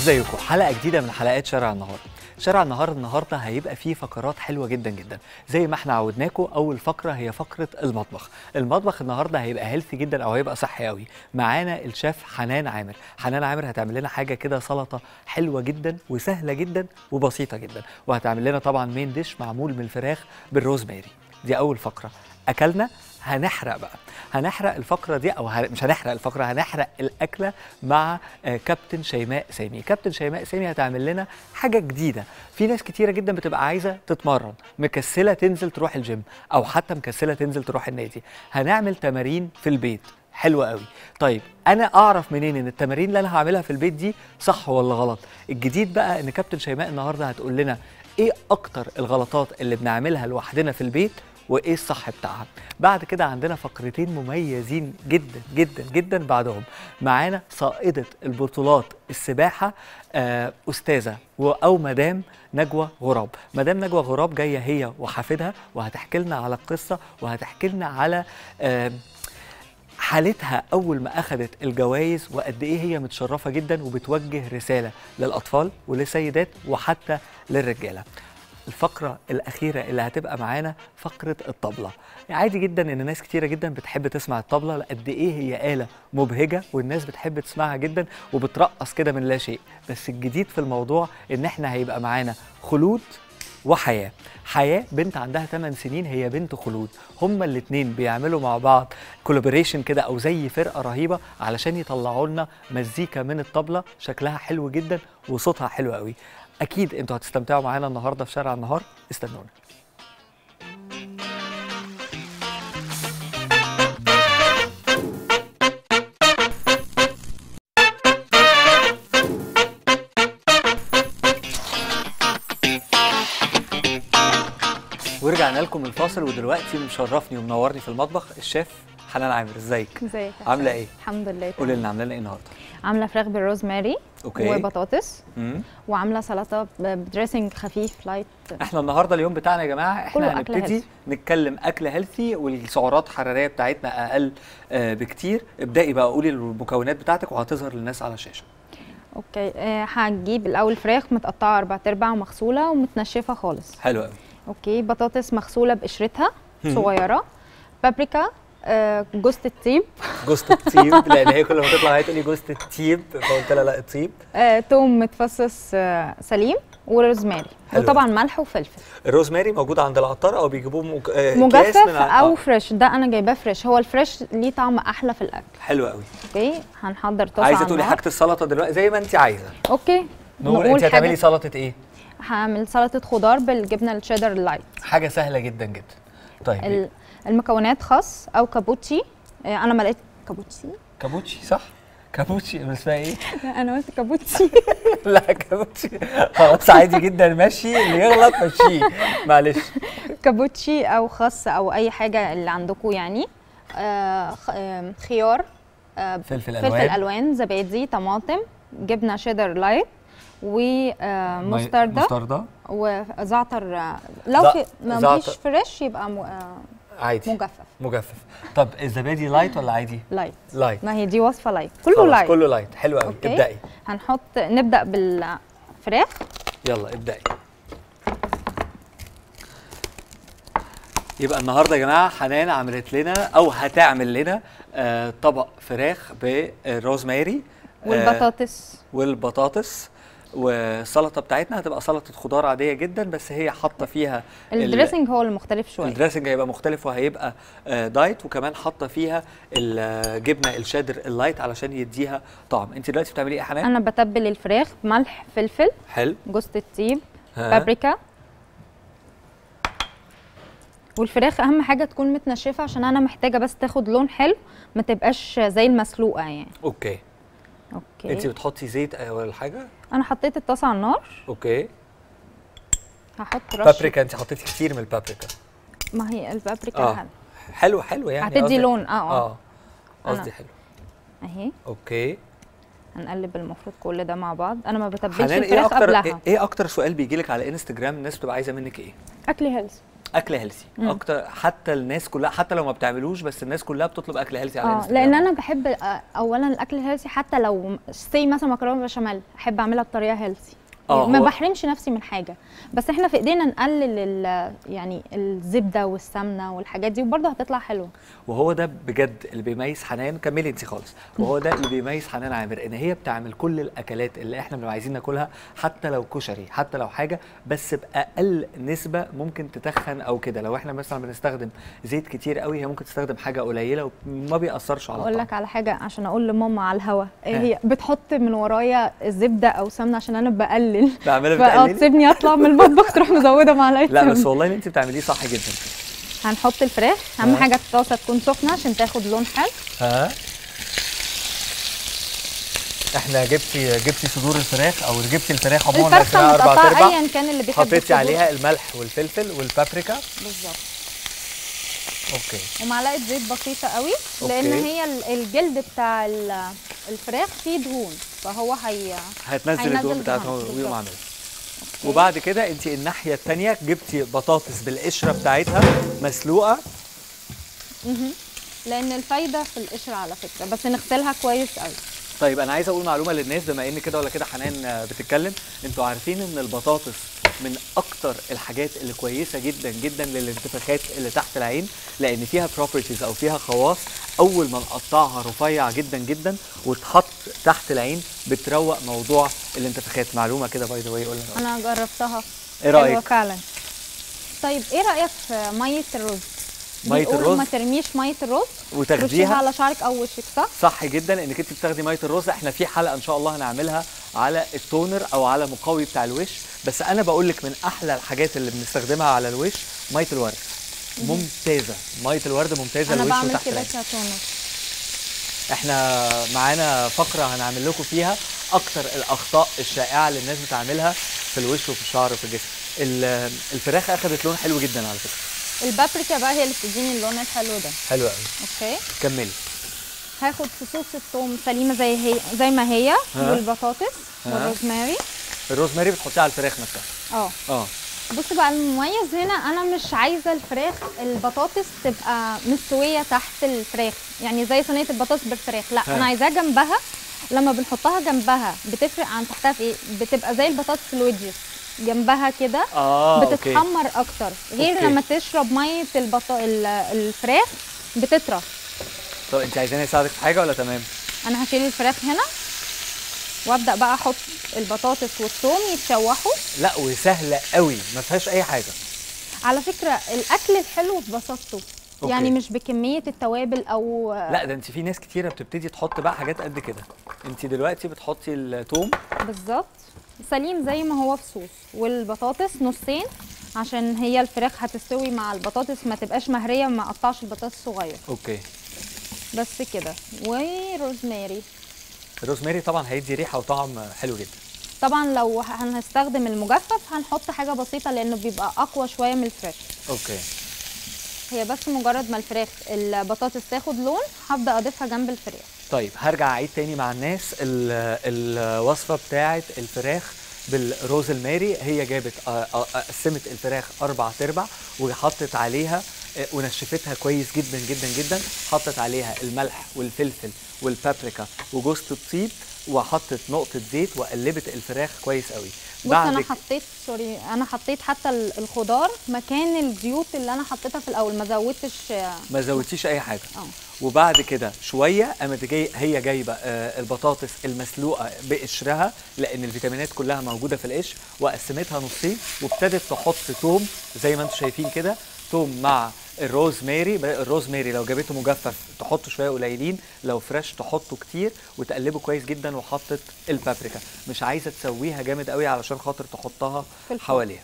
ازيكم حلقه جديده من حلقات شارع النهار شارع النهار النهارده هيبقى فيه فقرات حلوه جدا جدا زي ما احنا عودناكم اول فقره هي فقره المطبخ المطبخ النهارده هيبقى هيلثي جدا او هيبقى صحي قوي معانا الشيف حنان عامر حنان عامر هتعمل لنا حاجه كده سلطه حلوه جدا وسهله جدا وبسيطه جدا وهتعمل لنا طبعا مين ديش معمول من الفراخ بالروزماري دي اول فقره اكلنا هنحرق بقى هنحرق الفقره دي او ه... مش هنحرق الفقره هنحرق الاكله مع آه، كابتن شيماء سامي كابتن شيماء سامي هتعمل لنا حاجه جديده في ناس كتيره جدا بتبقى عايزه تتمرن مكسله تنزل تروح الجيم او حتى مكسله تنزل تروح النادي هنعمل تمارين في البيت حلوة قوي طيب انا اعرف منين ان التمارين اللي انا هعملها في البيت دي صح ولا غلط الجديد بقى ان كابتن شيماء النهارده هتقول لنا ايه اكتر الغلطات اللي بنعملها لوحدنا في البيت وايه الصح بتاعها بعد كده عندنا فقرتين مميزين جدا جدا جدا بعدهم معانا صائده البطولات السباحه آه استاذه و- او مدام نجوى غراب مدام نجوى غراب جايه هي وحفيدها وهتحكي لنا على القصه وهتحكي لنا على آه حالتها اول ما اخذت الجوائز وقد ايه هي متشرفه جدا وبتوجه رساله للاطفال وللسيدات وحتى للرجاله الفقرة الأخيرة اللي هتبقى معانا فقرة الطبلة عادي جدا إن ناس كتيرة جدا بتحب تسمع الطبلة قد إيه هي آلة مبهجة والناس بتحب تسمعها جدا وبترقص كده من لا شيء بس الجديد في الموضوع إن إحنا هيبقى معانا خلود وحياة حياة بنت عندها 8 سنين هي بنت خلود هما الاتنين بيعملوا مع بعض كولابوريشن كده او زي فرقة رهيبة علشان يطلعوا لنا مزيكا من الطبلة شكلها حلو جدا وصوتها حلو قوي اكيد انتوا هتستمتعوا معانا النهارده في شارع النهار استنونا ورجعنا لكم الفاصل ودلوقتي مشرفني ومنورني في المطبخ الشيف حنان عامر ازيك ازيك يا عامله شيخ؟ ايه الحمد لله قولي تمام. لنا عامله لنا ايه النهارده عامله فراخ بالروزماري اوكي وبطاطس مم. وعامله سلطه ب- بدريسنج خفيف لايت احنا النهارده اليوم بتاعنا يا جماعه احنا كله أكل هنبتدي healthy. نتكلم اكل هيلثي والسعرات الحراريه بتاعتنا اقل آه بكتير ابدأي بقى قولي المكونات بتاعتك وهتظهر للناس على الشاشه اوكي آه، هنجيب الاول فراخ متقطعه اربع ارباع ومغسوله ومتنشفه خالص حلو قوي اوكي بطاطس مغسوله بقشرتها مم. صغيره بابريكا آه، جوز الطيب جوزة الطيب لان هي كل ما تطلع هي تقولي جوزة الطيب فقلت لها لا الطيب آه، توم متفصص آه، سليم وروزماري حلو. وطبعا ملح وفلفل الروزماري موجود عند العطار او بيجيبوه مج... آه، أكياس مجفف من ع- او آه، فريش ده انا جايباه فريش هو الفريش ليه طعم احلى في الاكل حلو قوي اوكي هنحضر طاسه عايزه على تقولي النار. حاجه السلطه دلوقتي زي ما انت عايزه اوكي نقول انت هتعملي سلطه ايه هعمل سلطه خضار بالجبنه الشيدر اللايت حاجه سهله جدا جدا طيب ال- المكونات خس او كابوتشي آه، انا ما لقيت كابوتشي كابوتشي صح كابوتشي بس اسمها ايه لا انا قلت كابوتشي لا كابوتشي خلاص عادي جدا ماشي اللي يغلط مشيه معلش كابوتشي او خس او اي حاجه اللي عندكم يعني آه، خ- آم، خيار آه، فلفل فلفل الوان الوان زبادي طماطم جبنه شيدر لايت ومستردة مستردة وزعتر آه، لو زع- في ما زعتر. فيش فريش يبقى م- آه، عادي مجفف مجفف طب الزبادي لايت ولا عادي لايت لايت ما هي دي وصفه لايت كله خلاص، لايت كله لايت حلو قوي أوكي. ابدأي هنحط نبدا بالفراخ يلا ابدأي يبقى النهارده يا جماعه حنان عملت لنا او هتعمل لنا آه طبق فراخ بالروزماري آه، والبطاطس والبطاطس والسلطه بتاعتنا هتبقى سلطه خضار عاديه جدا بس هي حاطه فيها ال- الدريسنج هو المختلف شويه الدريسنج هيبقى مختلف وهيبقى آه، دايت وكمان حاطه فيها الجبنه الشادر اللايت علشان يديها طعم انت دلوقتي بتعملي ايه يا حنان انا بتبل الفراخ ملح فلفل حلو جوز الطيب ها. بابريكا والفراخ اهم حاجه تكون متنشفه عشان انا محتاجه بس تاخد لون حلو ما تبقاش زي المسلوقه يعني اوكي اوكي انت بتحطي زيت آه، ولا حاجه انا حطيت الطاسه على النار اوكي هحط رش بابريكا انت حطيتي كتير من البابريكا ما هي البابريكا اه حلو حلو حلو يعني هتدي قصدي- لون اه اه اه قصدي أنا- حلو اهي اوكي هنقلب المفروض كل ده مع بعض انا ما بتبلش حنان ايه الفراخ اكتر قبلها ايه, ايه اكتر سؤال بيجي لك على انستجرام الناس بتبقى عايزه منك ايه اكل هيلث اكل هيلثي مم. اكتر حتى الناس كلها حتى لو ما بتعملوش بس الناس كلها بتطلب اكل هيلثي على اه الانستجرام. لان انا بحب آه، اولا الاكل الهيلثي حتى لو سي مثلا مكرونه بشاميل احب اعملها بطريقه هيلثي آه، ما هو- بحرمش نفسي من حاجه بس احنا في ايدينا نقلل ال- يعني الزبده والسمنه والحاجات دي وبرضه هتطلع حلوه وهو ده بجد اللي بيميز حنان كملي انت خالص وهو ده اللي بيميز حنان عامر ان هي بتعمل كل الاكلات اللي احنا بنبقى عايزين ناكلها حتى لو كشري حتى لو حاجه بس باقل نسبه ممكن تتخن او كده لو احنا مثلا بنستخدم زيت كتير قوي هي ممكن تستخدم حاجه قليله وما بيأثرش على اقول الطعم لك على حاجه عشان اقول لماما على الهوا ها. هي بتحط من ورايا زبده او سمنه عشان انا بقلل بعملها فاه بتقللي تسيبني اطلع من المطبخ تروح مزوده معلقه لا بس سمنة. والله اللي انت بتعمليه صح جدا هنحط الفراخ اهم ها. حاجه الطاسه تكون سخنه عشان تاخد لون حلو ها احنا جبتي جبتي صدور الفراخ او جبتي الفراخ عموما الفرخه مقسماها اربع متقطعه ارباع ايا كان اللي بيحب حطيتي الصدور. عليها الملح والفلفل والبابريكا بالظبط اوكي ومعلقه زيت بسيطه قوي لان أوكي. هي ال- الجلد بتاع ال- الفراخ فيه دهون فهو هي هتنزل هينزل الدهون بتاعتها دهون، ويقوم بالظبط. عاملها وبعد كده انت الناحيه الثانيه جبتي بطاطس بالقشره بتاعتها مسلوقه مهم. لان الفايده في القشر على فكره بس نغسلها كويس قوي طيب انا عايز اقول معلومه للناس بما ان كده ولا كده حنان آه، بتتكلم انتوا عارفين ان البطاطس من اكتر الحاجات اللي كويسه جدا جدا للانتفاخات اللي تحت العين لان فيها بروبرتيز او فيها خواص اول ما نقطعها رفيع جدا جدا وتحط تحت العين بتروق موضوع الانتفاخات معلومه كده باي ذا واي قول لنا انا جربتها ايه حلوة رايك فعلا طيب ايه رايك في ميه الرز مية بيقولوا الرز؟ ما ترميش ميه الرز ترشيها وتاخديها على شعرك او وشك صح صح جدا انك انت بتاخدي ميه الرز احنا في حلقه ان شاء الله هنعملها على التونر او على مقوي بتاع الوش بس انا بقول لك من احلى الحاجات اللي بنستخدمها على الوش ميه الورد ممتازه ميه الورد ممتازه انا للوش بعمل وتحت كده العين كتونر احنا معانا فقره هنعمل لكم فيها اكتر الاخطاء الشائعه اللي الناس بتعملها في الوش وفي الشعر وفي الجسم ال- الفراخ اخذت لون حلو جدا على فكره البابريكا بقى هي اللي بتديني اللون الحلو ده حلو قوي اوكي كملي هاخد فصوص الثوم سليمه زي هي زي ما هي ها. والبطاطس ها. والروزماري الروزماري بتحطيها على الفراخ نفسها اه اه بص بقى المميز هنا انا مش عايزه الفراخ البطاطس تبقى مستويه تحت الفراخ يعني زي صينيه البطاطس بالفراخ لا ها. انا عايزاها جنبها لما بنحطها جنبها بتفرق عن تحتها في ايه بتبقى زي البطاطس الويدجز جنبها كده اه اوكي بتتحمر اكتر غير أوكي. لما تشرب ميه البط... ال- الفراخ بتطرى طب انت عايزاني اساعدك في حاجه ولا تمام انا هشيل الفراخ هنا وابدا بقى احط البطاطس والثوم يتشوحوا لا وسهله قوي ما فيهاش اي حاجه على فكره الاكل الحلو ببساطته أوكي. يعني مش بكميه التوابل او لا ده انت في ناس كتيره بتبتدي تحط بقى حاجات قد كده انت دلوقتي بتحطي الثوم بالظبط سليم زي ما هو في صوص والبطاطس نصين عشان هي الفراخ هتستوي مع البطاطس ما تبقاش مهريه ما اقطعش البطاطس صغير اوكي بس كده وروزماري الروزماري طبعا هيدي ريحه وطعم حلو جدا طبعا لو هنستخدم المجفف هنحط حاجه بسيطه لانه بيبقى اقوى شويه من الفراخ اوكي هي بس مجرد ما الفراخ البطاطس تاخد لون هبدا اضيفها جنب الفراخ طيب هرجع اعيد تاني مع الناس ال- الوصفه بتاعه الفراخ بالروز الماري هي جابت آه، آه، قسمت الفراخ اربع تربع وحطت عليها آه، ونشفتها كويس جدا جدا جدا حطت عليها الملح والفلفل والبابريكا وجوز الطيب وحطت نقطه زيت وقلبت الفراخ كويس قوي بص انا ك- حطيت سوري انا حطيت حتى ال- الخضار مكان الزيوت اللي انا حطيتها في الاول ما زودتش آه، ما زودتيش اي حاجه اه وبعد كده شويه قامت جاي هي جايبه آه، البطاطس المسلوقه بقشرها لان الفيتامينات كلها موجوده في القشر وقسمتها نصين وابتدت تحط توم زي ما انتم شايفين كده توم مع الروزماري ب- الروزماري لو جابته مجفف تحطه شويه قليلين لو فريش تحطه كتير وتقلبه كويس جدا وحطت البابريكا مش عايزه تسويها جامد قوي علشان خاطر تحطها في الفرن. حواليها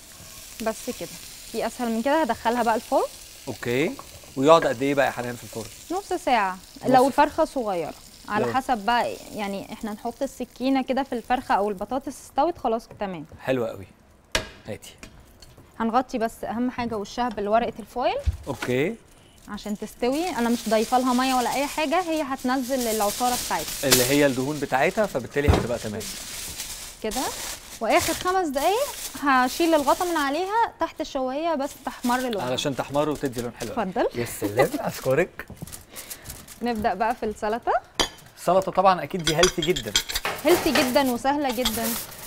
بس كده في اسهل من كده هدخلها بقى الفرن اوكي ويقعد قد ايه بقى يا حنان في الفرن نص ساعه نص. لو الفرخه صغيره على لو- حسب بقى يعني احنا نحط السكينه كده في الفرخه او البطاطس استوت خلاص تمام حلوه قوي هاتي هنغطي بس اهم حاجه وشها بالورقه الفويل اوكي عشان تستوي انا مش ضايفه لها ميه ولا اي حاجه هي هتنزل العصاره بتاعتها اللي هي الدهون بتاعتها فبالتالي هتبقى تمام كده واخر خمس دقايق هشيل الغطا من عليها تحت الشوايه بس تحمر لونها علشان تحمر وتدي لون حلو اتفضل يا سلام اشكرك نبدا بقى في السلطه السلطه طبعا اكيد دي هيلثي جدا هيلثي جدا وسهله جدا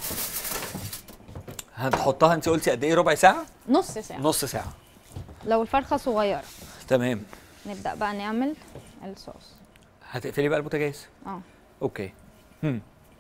هتحطها انت قلتي قد ايه ربع ساعه نص ساعه نص ساعه لو الفرخه صغيره تمام نبدا بقى نعمل الصوص هتقفلي بقى البوتاجاز اه اوكي هم.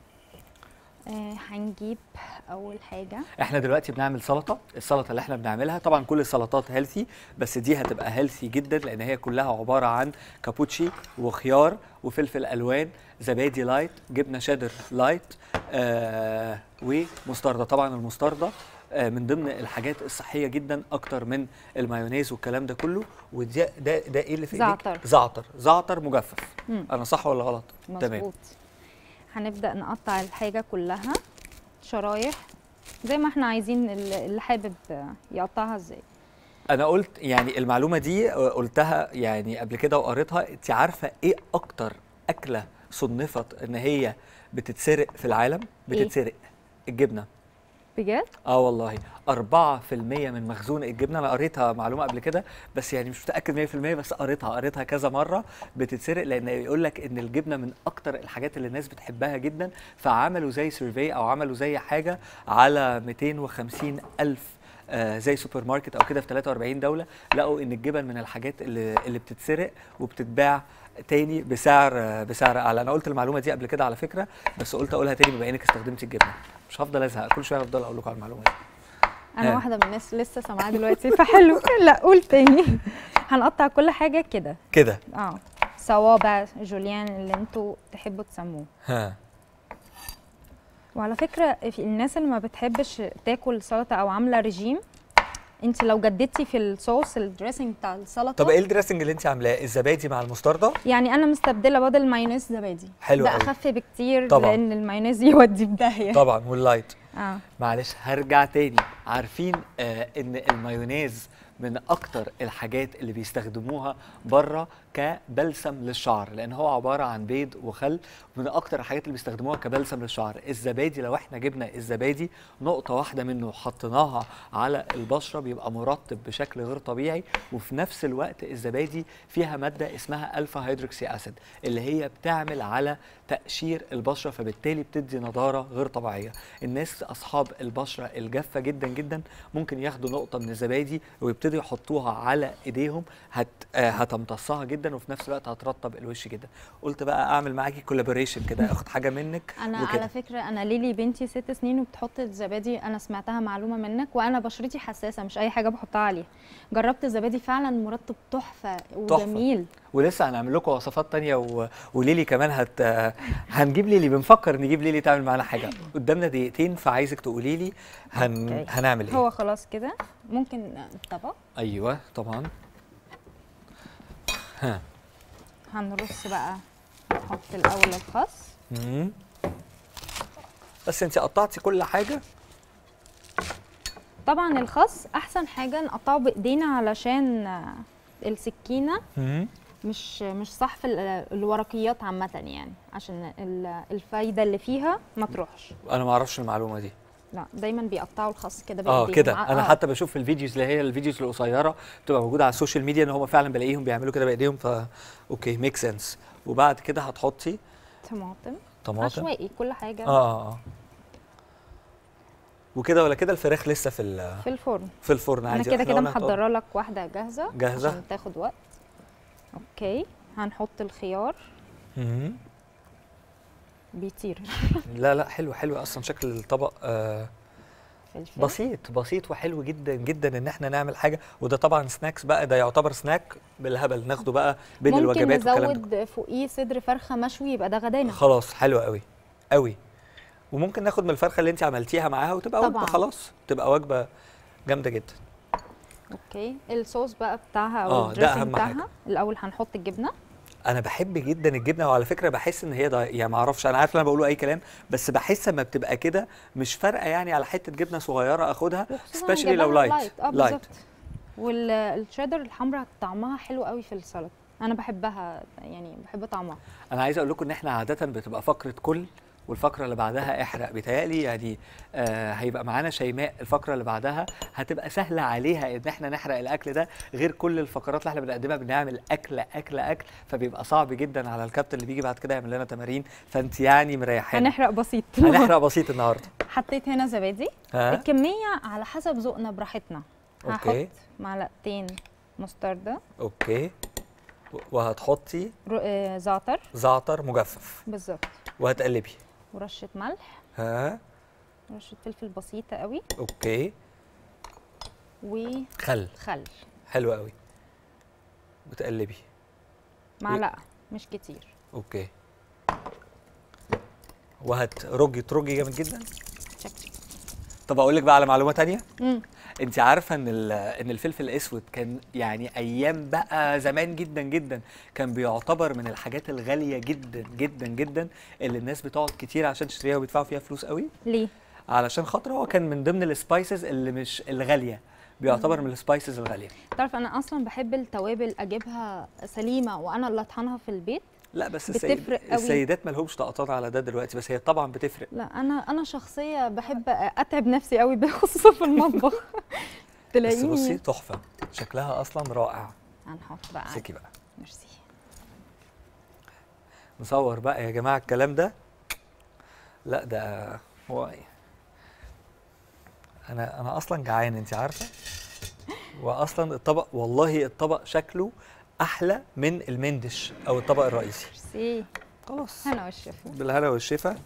آه، هنجيب اول حاجه احنا دلوقتي بنعمل سلطه السلطه اللي احنا بنعملها طبعا كل السلطات هيلثي بس دي هتبقى هيلثي جدا لان هي كلها عباره عن كابوتشي وخيار وفلفل الوان زبادي لايت جبنه شيدر لايت آه ومستردة طبعا المستردة آه من ضمن الحاجات الصحيه جدا اكتر من المايونيز والكلام ده كله وده ده ده ايه اللي في ايدك زعتر. زعتر زعتر مجفف مم. انا صح ولا غلط مظبوط هنبدا نقطع الحاجه كلها شرايح زي ما احنا عايزين اللي اللي حابب يقطعها ازاي انا قلت يعني المعلومه دي قلتها يعني قبل كده وقريتها انت عارفه ايه اكتر اكله صنفت ان هي بتتسرق في العالم إيه؟ بتتسرق الجبنه بجد اه والله 4% من مخزون الجبنه انا قريتها معلومه قبل كده بس يعني مش متاكد 100% بس قريتها قريتها كذا مره بتتسرق لان يقول لك ان الجبنه من اكتر الحاجات اللي الناس بتحبها جدا فعملوا زي سيرفي او عملوا زي حاجه على 250 الف آه زي سوبر ماركت او كده في 43 دوله لقوا ان الجبن من الحاجات اللي, اللي بتتسرق وبتتباع تاني بسعر آه بسعر اعلى انا قلت المعلومه دي قبل كده على فكره بس قلت اقولها تاني بما انك استخدمتي الجبنه مش هفضل ازهق كل شويه هفضل اقول لكم على المعلومه دي انا آه. واحده من الناس لسه سامعاها دلوقتي فحلو لا قول تاني هنقطع كل حاجه كده كده اه صوابع جوليان اللي انتوا تحبوا تسموه ها وعلى فكره في الناس اللي ما بتحبش تاكل سلطه او عامله رجيم انت لو جددتي في الصوص الدريسنج بتاع السلطه طب ايه الدريسنج اللي انت عاملاه الزبادي مع المستردة يعني انا مستبدله بدل المايونيز زبادي حلو ده قوي. اخف بكتير طبعاً. لان المايونيز يودي في داهيه طبعا واللايت اه معلش هرجع تاني عارفين آه ان المايونيز من اكتر الحاجات اللي بيستخدموها بره كبلسم للشعر لان هو عباره عن بيض وخل من اكتر الحاجات اللي بيستخدموها كبلسم للشعر الزبادي لو احنا جبنا الزبادي نقطه واحده منه وحطيناها على البشره بيبقى مرطب بشكل غير طبيعي وفي نفس الوقت الزبادي فيها ماده اسمها الفا هيدروكسي اسيد اللي هي بتعمل على تقشير البشره فبالتالي بتدي نضاره غير طبيعيه الناس اصحاب البشره الجافه جدا جدا ممكن ياخدوا نقطه من الزبادي ويبتدوا يحطوها على ايديهم هت آه هتمتصها جدا وفي نفس الوقت هترطب الوش جدا قلت بقى اعمل معاكي كولابوريشن كده اخد حاجه منك انا وكده. على فكره انا ليلي بنتي ست سنين وبتحط الزبادي انا سمعتها معلومه منك وانا بشرتي حساسه مش اي حاجه بحطها عليها جربت الزبادي فعلا مرطب تحفه وجميل ولسه هنعمل لكم وصفات تانية و... وليلي كمان هت هنجيب ليلي بنفكر نجيب ليلي تعمل معانا حاجه قدامنا دقيقتين فعايزك تقولي لي هن... أوكي. هنعمل ايه هو خلاص كده ممكن الطبق ايوه طبعا ها هنرص بقى نحط الاول الخس مم. بس انت قطعتي كل حاجه طبعا الخس احسن حاجه نقطعه بايدينا علشان آه، السكينه مم. مش مش صح في ال- الورقيات عامه يعني عشان ال- الفايده اللي فيها ما تروحش انا ما اعرفش المعلومه دي لا دايما بيقطعوا الخس كده اه بايديهم كده ع- انا آه. حتى بشوف في الفيديوز اللي هي الفيديوز القصيره بتبقى موجوده على السوشيال ميديا ان هم فعلا بلاقيهم بيعملوا كده بايديهم ف اوكي ميك سنس وبعد كده هتحطي طماطم طماطم عشوائي كل حاجه اه اه اه وكده ولا كده الفراخ لسه في ال- في الفرن في الفرن انا عادي كده إحنا كده قلنا هتقعد- محضره لك واحده جاهزه جاهزة؟ عشان تاخد وقت اوكي هنحط الخيار مم. بيطير لا لا حلو حلو اصلا شكل الطبق آه فلفل بسيط بسيط وحلو جدا جدا ان احنا نعمل حاجه وده طبعا سناكس بقى ده يعتبر سناك بالهبل ناخده بقى بين ممكن الوجبات والكلام ده نزود فوقيه صدر فرخه مشوي يبقى ده غدانا خلاص حلو قوي قوي وممكن ناخد من الفرخه اللي انت عملتيها معاها وتبقى وجبه طبعاً. خلاص تبقى وجبه جامده جدا اوكي الصوص بقى بتاعها او آه، ده الدريسنج أهم بتاعها حاجة. الاول هنحط الجبنه انا بحب جدا الجبنه وعلى فكره بحس ان هي ضي... يعني ما اعرفش انا عارف ان انا بقوله اي كلام بس بحس لما بتبقى كده مش فارقه يعني على حته جبنه صغيره اخدها وخصوصاً سبيشالي لو جبنها لايت اه بالظبط والشيدر الحمراء طعمها حلو قوي في السلطه انا بحبها يعني بحب طعمها انا عايز اقول لكم ان احنا عاده بتبقى فقره كل والفقره اللي بعدها احرق بيتهيألي يعني آه هيبقى معانا شيماء الفقره اللي بعدها هتبقى سهله عليها ان احنا نحرق الاكل ده غير كل الفقرات اللي احنا بنقدمها بنعمل اكل اكل اكل فبيبقى صعب جدا على الكابتن اللي بيجي بعد كده يعمل لنا تمارين فانت يعني مريحانا هنحرق بسيط هنحرق بسيط النهارده حطيت هنا زبادي ها الكميه على حسب ذوقنا براحتنا أوكي. هحط معلقتين مستردة اوكي و- وهتحطي رو- آه، زعتر زعتر مجفف بالظبط وهتقلبي ورشه ملح ها ورشه فلفل بسيطه قوي اوكي وخل خل حلو قوي بتقلبي معلقه مش كتير اوكي وهترجي ترجي جامد جدا تشك تشك. طب اقول لك بقى على معلومه تانية مم. انت عارفه ان ال- ان الفلفل الاسود كان يعني ايام بقى زمان جدا جدا كان بيعتبر من الحاجات الغاليه جدا جدا جدا اللي الناس بتقعد كتير عشان تشتريها وبيدفعوا فيها فلوس قوي ليه علشان خاطر هو كان من ضمن السبايسز اللي مش الغاليه بيعتبر من السبايسز الغاليه تعرف انا اصلا بحب التوابل اجيبها سليمه وانا اللي اطحنها في البيت لا بس بتفرق السيد... قوي. السيدات ما لهمش طقطان على ده دلوقتي بس هي طبعا بتفرق لا انا انا شخصيه بحب اتعب نفسي قوي خصوصا في المطبخ بس تلاقيني بصي تحفه شكلها اصلا رائع هنحط بقى سكي بقى ميرسي نصور بقى يا جماعه الكلام ده لا ده هو إيه؟ انا انا اصلا جعان انت عارفه واصلا الطبق والله الطبق شكله احلى من المندش او الطبق الرئيسي ميرسي خلاص هنا والشفا بالهنا والشفا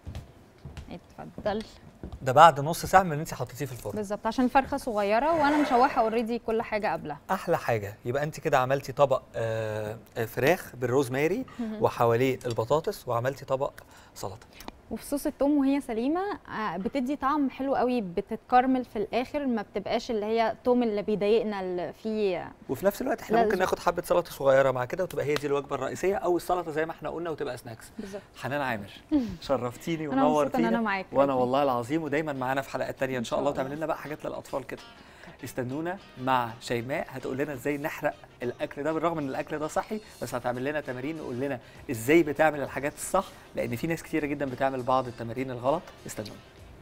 اتفضل ده بعد نص ساعه من اللي انت حطيتيه في الفرن بالظبط عشان الفرخه صغيره وانا مشوحه اوريدي كل حاجه قبلها احلى حاجه يبقى انت كده عملتي طبق آه آه، فراخ بالروزماري وحواليه البطاطس وعملتي طبق سلطه وفي صوص التوم وهي سليمه آه، بتدي طعم حلو قوي بتتكرمل في الاخر ما بتبقاش اللي هي التوم اللي بيضايقنا اللي فيه وفي نفس الوقت احنا لا، ممكن لازم. ناخد حبه سلطه صغيره مع كده وتبقى هي دي الوجبه الرئيسيه او السلطه زي ما احنا قلنا وتبقى سناكس بالظبط حنان عامر شرفتيني أنا مبسوطة إن ونورتيني أنا معاك وانا بجد. والله العظيم ودايما معانا في حلقات تانية ان إن شاء شاء الله الله. وتعمل لنا بقى حاجات للاطفال كده استنونا مع شيماء هتقول لنا ازاي نحرق الاكل ده بالرغم ان الاكل ده صحي بس هتعمل لنا تمارين نقول لنا ازاي بتعمل الحاجات الصح لان في ناس كتيره جدا بتعمل بعض التمارين الغلط استنونا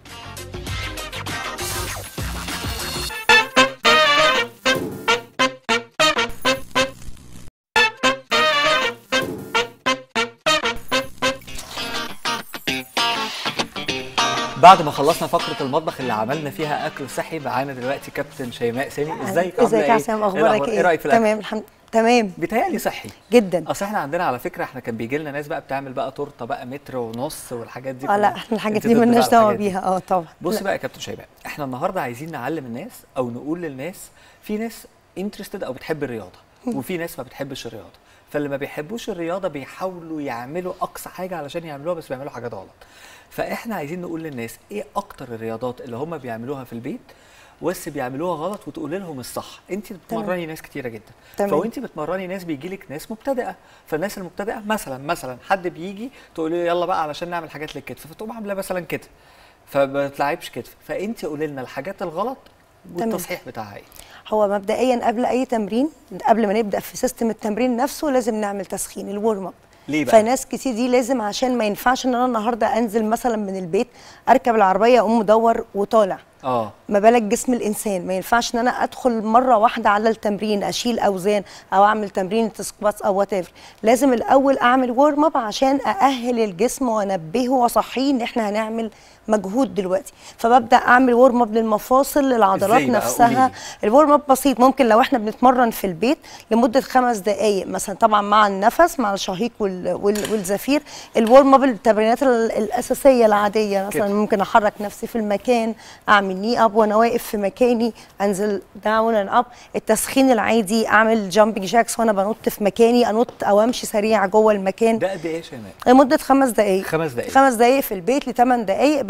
بعد ما خلصنا فقرة المطبخ اللي عملنا فيها أكل صحي معانا دلوقتي كابتن شيماء سامي ازيك عاملة ازيك ايه؟ يا عسام اخبارك الأخبار؟ ايه ايه رأيك في الأكل؟ تمام الحمد تمام بيتهيألي صحي جدا اصل احنا عندنا على فكره احنا كان بيجي لنا ناس بقى بتعمل بقى تورته بقى متر ونص والحاجات دي اه كلها. لا احنا الحاجات انت دي ضد مالناش بقى دعوه الحاجات دي. بيها اه طبعا بصي لا. بقى يا كابتن شيماء احنا النهارده عايزين نعلم الناس او نقول للناس في ناس انترستد او بتحب الرياضه وفي ناس ما بتحبش الرياضه فاللي ما بيحبوش الرياضه بيحاولوا يعملوا اقصى حاجه علشان يعملوها بس بيعملوا حاجات غلط فاحنا عايزين نقول للناس ايه اكتر الرياضات اللي هم بيعملوها في البيت بس بيعملوها غلط وتقولي لهم الصح انت بتمرني ناس كتيره جدا تمام. فوانت بتمرني ناس بيجي لك ناس مبتدئه فالناس المبتدئه مثلا مثلا حد بيجي تقولي له يلا بقى علشان نعمل حاجات للكتف فتقوم عامله مثلا كده فما تلعبش كتف فانت قولي لنا الحاجات الغلط تمام. والتصحيح بتاعها ايه هو مبدئيا قبل اي تمرين قبل ما نبدا في سيستم التمرين نفسه لازم نعمل تسخين الورم اب ليه بقى؟ فناس كتير دي لازم عشان ما ينفعش ان انا النهارده انزل مثلا من البيت اركب العربيه اقوم مدور وطالع اه ما بالك جسم الانسان ما ينفعش ان انا ادخل مره واحده على التمرين اشيل اوزان او اعمل تمرين سكواتس او وات لازم الاول اعمل ورم اب عشان ااهل الجسم وانبهه واصحيه ان احنا هنعمل مجهود دلوقتي فببدا اعمل ورم اب للمفاصل للعضلات إزاي بقى؟ نفسها قوليلي. الورم اب بسيط ممكن لو احنا بنتمرن في البيت لمده خمس دقائق مثلا طبعا مع النفس مع الشهيق وال وال والزفير الورم اب التمرينات ال- الاساسيه العاديه مثلا كده. ممكن احرك نفسي في المكان اعمل ني اب وانا واقف في مكاني انزل داون اند اب التسخين العادي اعمل جامبنج جاكس وانا بنط في مكاني انط او امشي سريع جوه المكان ده قد ايه يا شيماء لمده خمس دقائق خمس دقايق. خمس دقائق في البيت لثمان دقائق بعد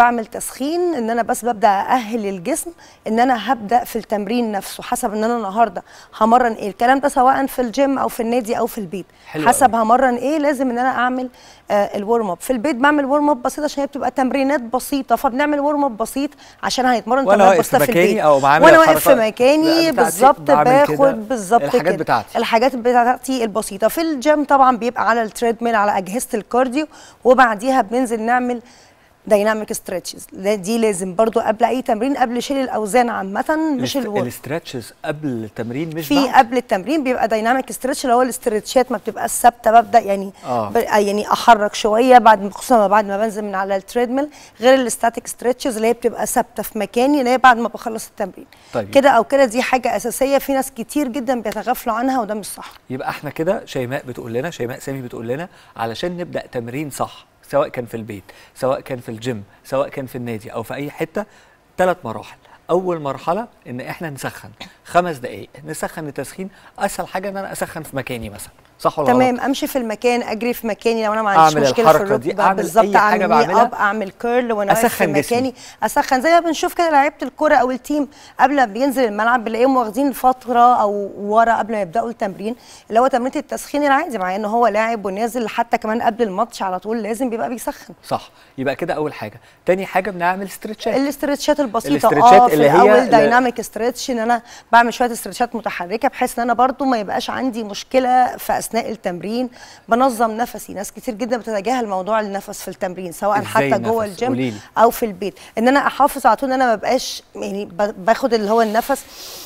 بعمل تسخين ان انا بس ببدا ااهل الجسم ان انا هبدا في التمرين نفسه حسب ان انا النهارده همرن ايه الكلام ده سواء في الجيم او في النادي او في البيت حلو حسب قوي. همرن ايه لازم ان انا اعمل آه الورم اب في البيت بعمل ورم اب بسيط عشان هي بتبقى تمرينات بسيطه فبنعمل ورم اب بسيط عشان هيتمرن وانا تمرينات واقف في بسيطه في مكاني البيت او بعمل وانا واقف في الحركة مكاني بتاعتي، بالظبط بعمل كده باخد بالظبط الحاجات كده. بتاعتي. الحاجات بتاعتي البسيطه في الجيم طبعا بيبقى على التريد ميل على اجهزه الكارديو وبعديها بننزل نعمل دايناميك ستريتشز دي لازم برضو قبل اي تمرين قبل شيل الاوزان عامه مش الاست- الورك الاسترتشز قبل التمرين مش في بعد قبل التمرين بيبقى دايناميك ستريتش اللي هو الاسترتشات ما بتبقى ثابته ببدا يعني آه. ب... يعني احرك شويه بعد ما- خصوصا ما بعد ما بنزل من على التريدميل غير الاستاتيك ستريتشز اللي هي بتبقى ثابته في مكاني اللي هي بعد ما بخلص التمرين طيب. كده او كده دي حاجه اساسيه في ناس كتير جدا بيتغافلوا عنها وده مش صح يبقى احنا كده شيماء بتقول لنا شيماء سامي بتقول لنا علشان نبدا تمرين صح سواء كان في البيت سواء كان في الجيم سواء كان في النادي او في اي حته ثلاث مراحل اول مرحله ان احنا نسخن خمس دقائق نسخن التسخين اسهل حاجه ان انا اسخن في مكاني مثلا صح ولا غلط؟ تمام امشي في المكان اجري في مكاني لو انا ما عنديش أعمل مشكله في الحركة دي، الركبه أعمل بالظبط أي حاجة اعمل ني بعملها. اب اعمل كيرل وانا واقف في أسخن جسمي. مكاني اسخن زي ما بنشوف كده لعيبه الكوره او التيم قبل ما بينزل الملعب بنلاقيهم واخدين فتره او ورا قبل ما يبداوا التمرين اللي هو تمرين التسخين العادي مع ان هو لاعب ونازل حتى كمان قبل الماتش على طول لازم بيبقى بيسخن صح يبقى كده اول حاجه تاني حاجه بنعمل استرتشات الاسترتشات البسيطه الاسترتشات اه في اللي هي الاول ل- دايناميك استرتش ان انا بعمل شويه استرتشات متحركه بحيث ان انا برضو ما يبقاش عندي مشكله في اثناء التمرين بنظم نفسي ناس كتير جدا بتتجاهل موضوع النفس في التمرين سواء إزاي حتى جوه النفس؟ الجيم قوليلي. او في البيت ان انا احافظ على طول ان انا ما بقاش يعني ب- باخد اللي هو النفس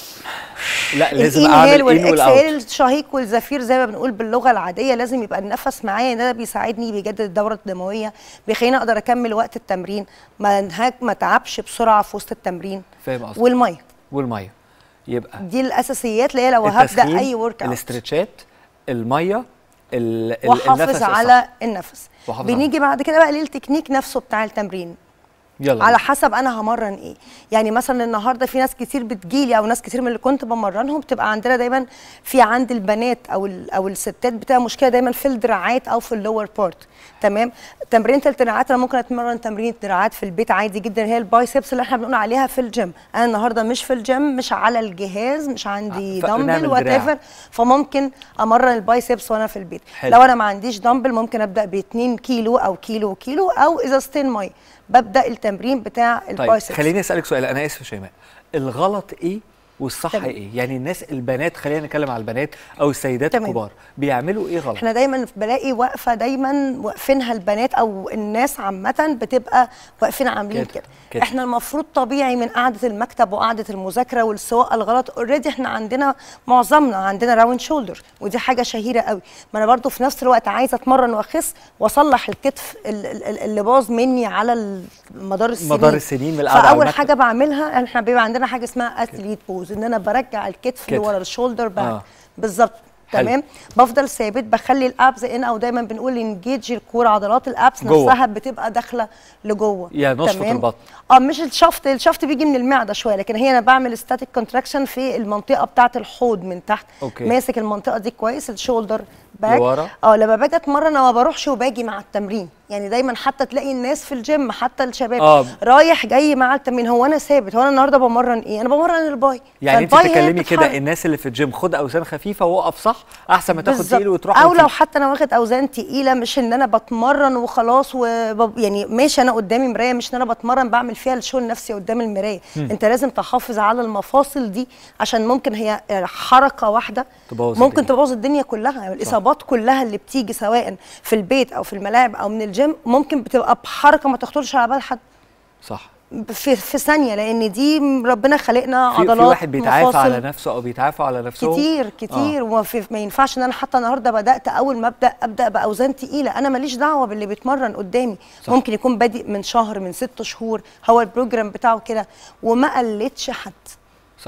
لا لازم اعمل الانهيل ان والاوت والاكسهيل الشهيق والزفير زي ما بنقول باللغه العاديه لازم يبقى النفس معايا ده بيساعدني بيجدد الدوره الدمويه بيخليني اقدر اكمل وقت التمرين ما انهاك ما تعبش بسرعه في وسط التمرين فاهم قصدك والميه والميه يبقى دي الاساسيات اللي هي لو هبدا التسخين، اي ورك اوت الاسترتشات الميه ال- ال- واحافظ النفس على الصح. النفس وأحافظ على بنيجي بعد كده بقى للتكنيك نفسه بتاع التمرين يلا على حسب انا همرن ايه يعني مثلا النهارده في ناس كتير بتجيلي او ناس كتير من اللي كنت بمرنهم بتبقى عندنا دايما في عند البنات او ال- او الستات بتبقى مشكله دايما في الدراعات او في اللور بارت تمام تمرينه الدراعات انا ممكن اتمرن تمرين دراعات في البيت عادي جدا هي البايسبس اللي احنا بنقول عليها في الجيم انا النهارده مش في الجيم مش على الجهاز مش عندي ف- دمبل نعمل وات دراع. ايفر فممكن امرن البايسبس وانا في البيت حلو. لو انا ما عنديش دمبل ممكن ابدا ب 2 كيلو او كيلو وكيلو او ازازتين ميه ببدا التمرين بتاع طيب البايسبس خليني اسالك سؤال انا اسف يا شيماء الغلط ايه والصح تمام. ايه يعني الناس البنات خلينا نتكلم على البنات او السيدات تمام. الكبار بيعملوا ايه غلط احنا دايما بلاقي واقفه دايما واقفينها البنات او الناس عامه بتبقى واقفين عاملين كده، كده, كده. احنا المفروض طبيعي من قعده المكتب وقعده المذاكره والسواقه الغلط اوريدي احنا عندنا معظمنا عندنا راوند شولدر ودي حاجه شهيره قوي ما انا برضو في نفس الوقت عايزه اتمرن واخس واصلح الكتف ال- ال- اللي باظ مني على مدار السنين مدار السنين من القعدة على فاول المكتب. حاجه بعملها احنا بيبقى عندنا حاجه اسمها اثليت بوز ان انا برجع الكتف كده. لورا الشولدر باك آه. بالظبط حلو. تمام بفضل ثابت بخلي الابز ان او دايما بنقول انجيج الكوره عضلات الابس جوه. نفسها بتبقى داخله لجوه يا نشفط تمام؟ البطن. اه مش الشفط الشفط بيجي من المعده شويه لكن هي انا بعمل ستاتيك كونتراكشن في المنطقه بتاعه الحوض من تحت أوكي. ماسك المنطقه دي كويس الشولدر باك لورا. اه لما باجي اتمرن انا ما بروحش وباجي مع التمرين يعني دايما حتى تلاقي الناس في الجيم حتى الشباب آه. رايح جاي مع التمرين هو انا ثابت هو انا النهارده بمرن ايه انا بمرن الباي يعني انت فالباي هي بتتكلمي كده بتتحرك. الناس اللي في الجيم خد اوزان خفيفه ووقف صح احسن ما تاخد بالظبط. تقيل وتروح او وتيجي. لو حتى انا واخد اوزان تقيله مش ان انا بتمرن وخلاص وب... يعني ماشي انا قدامي مرايه مش ان انا بتمرن بعمل فيها الشو النفسي قدام المرايه انت لازم تحافظ على المفاصل دي عشان ممكن هي حركه واحده تبوظ ممكن الدنيا. تبوظ الدنيا كلها الاصابات كلها اللي بتيجي سواء في البيت او في الملاعب او من الجيم ممكن بتبقى بحركه ما تخطرش على بال حد صح في في ثانيه لان دي ربنا خلقنا في, عضلات في واحد بيتعافى مفاصل. على نفسه او بيتعافى على نفسه كتير كتير وما في ما ينفعش ان انا حتى النهارده بدات اول ما ابدا ابدا باوزان تقيله انا ماليش دعوه باللي بيتمرن قدامي صح. صح. ممكن يكون بادئ من شهر من ست شهور هو البروجرام بتاعه كده وما قلتش حد صح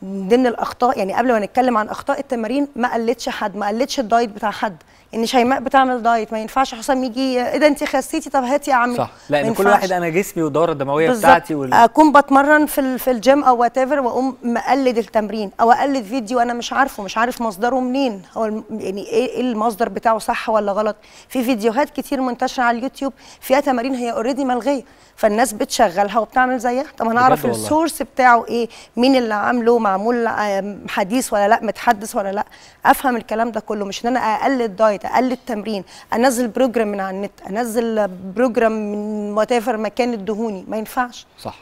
من ضمن الاخطاء يعني قبل ما نتكلم عن اخطاء التمارين ما قلدش حد ما قلدش الدايت بتاع حد يعني شيماء بتعمل دايت ما ينفعش حسام يجي ايه ده انت خسيتي طب هاتي يا عمي صح ما لان كل ينفعش. واحد انا جسمي والدوره الدمويه بالظبط. بتاعتي وال... اكون بتمرن في ال- في الجيم او وات ايفر واقوم مقلد التمرين او اقلد فيديو انا مش عارفه مش عارف مصدره منين هو الم- يعني ايه إيه المصدر بتاعه صح ولا غلط في فيديوهات كتير منتشره على اليوتيوب فيها تمارين هي اوريدي ملغيه فالناس بتشغلها وبتعمل زيها طب انا اعرف بجد والله. السورس بتاعه ايه مين اللي عامله معمول آم، حديث ولا لا متحدث ولا لا افهم الكلام ده كله مش ان انا اقلد دايت اقلد تمرين انزل بروجرام من على النت انزل بروجرام من وات ايفر مكان الدهوني ما ينفعش صح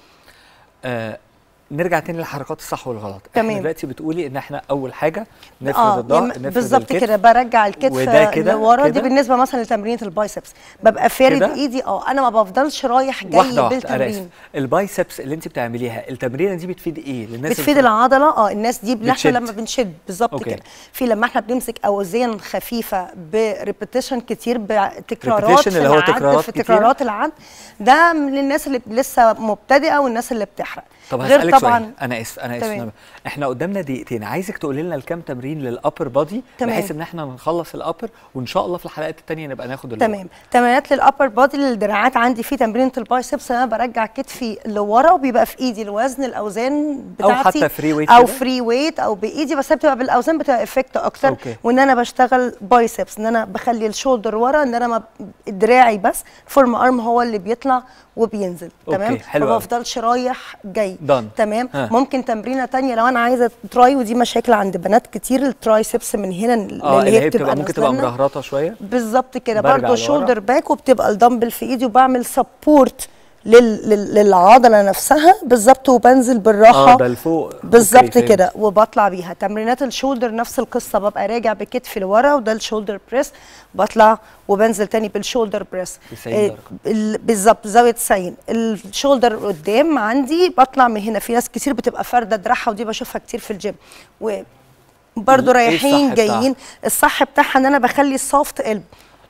آه نرجع تاني للحركات الصح والغلط تمام. احنا دلوقتي بتقولي ان احنا اول حاجه نفرد اه الظهر يم- نفرد بالظبط الكتف. كده برجع الكتف وده كده لورا دي كده؟ بالنسبه مثلا لتمرينه البايسبس ببقى فارد كده؟ ايدي اه انا ما بفضلش رايح جاي واحده واحده انا اسف بالتمرين البايسبس اللي انت بتعمليها التمرينه دي بتفيد ايه للناس بتفيد اللي العضله اه الناس دي اللي احنا بتشد. لما بنشد بالظبط أوكي. كده في لما احنا بنمسك اوزان خفيفه بريبيتيشن كتير بتكرارات Repetition في اللي هو العد تكرارات في كتيرة؟ تكرارات العد ده للناس اللي لسه مبتدئه والناس اللي بتحرق طب غير هسألك طبعا سؤال انا اسف انا اسف تمام. نبا. احنا قدامنا دقيقتين عايزك تقولي لنا الكام تمرين للابر بادي تمام. بحيث ان احنا نخلص الابر وان شاء الله في الحلقات التانية نبقى ناخد اللور. تمام تمرينات للابر بادي للدراعات عندي في تمرينه البايسبس انا برجع كتفي لورا وبيبقى في ايدي الوزن الاوزان أو بتاعتي حتى free weight او كده؟ فري ويت او بايدي بس هي بتبقى بالاوزان بتبقى افكت اكتر أوكي. وان انا بشتغل بايسبس ان انا بخلي الشولدر ورا ان انا ما دراعي بس فورم ارم هو اللي بيطلع وبينزل أوكي، تمام حلو ما أوي. بفضلش رايح جاي Done. تمام ها. ممكن تمرينه تانية لو انا عايزه تراي ودي مشاكل عند بنات كتير الترايسبس من هنا اه اللي اللي هي بتبقى ممكن تبقى نازلة لنا. مرهرطه شويه بالظبط كده برجع برضه لورا. شولدر باك وبتبقى الدمبل في ايدي وبعمل سبورت لل... لل... للعضله نفسها بالظبط وبنزل بالراحه اه ده لفوق بالظبط أوكي، فهمت. كده وبطلع بيها تمرينات الشولدر نفس القصه ببقى راجع بكتفي لورا وده الشولدر بريس بطلع وبنزل تاني بالشولدر بريس 90 إيه، درجة. ال- بالظبط زاويه 90 الشولدر قدام عندي بطلع من هنا في ناس كتير بتبقى فارده دراعها ودي بشوفها كتير في الجيم و برضه إيه رايحين الصح بتاعها؟ جايين الصح بتاعها ان انا بخلي السوفت قلب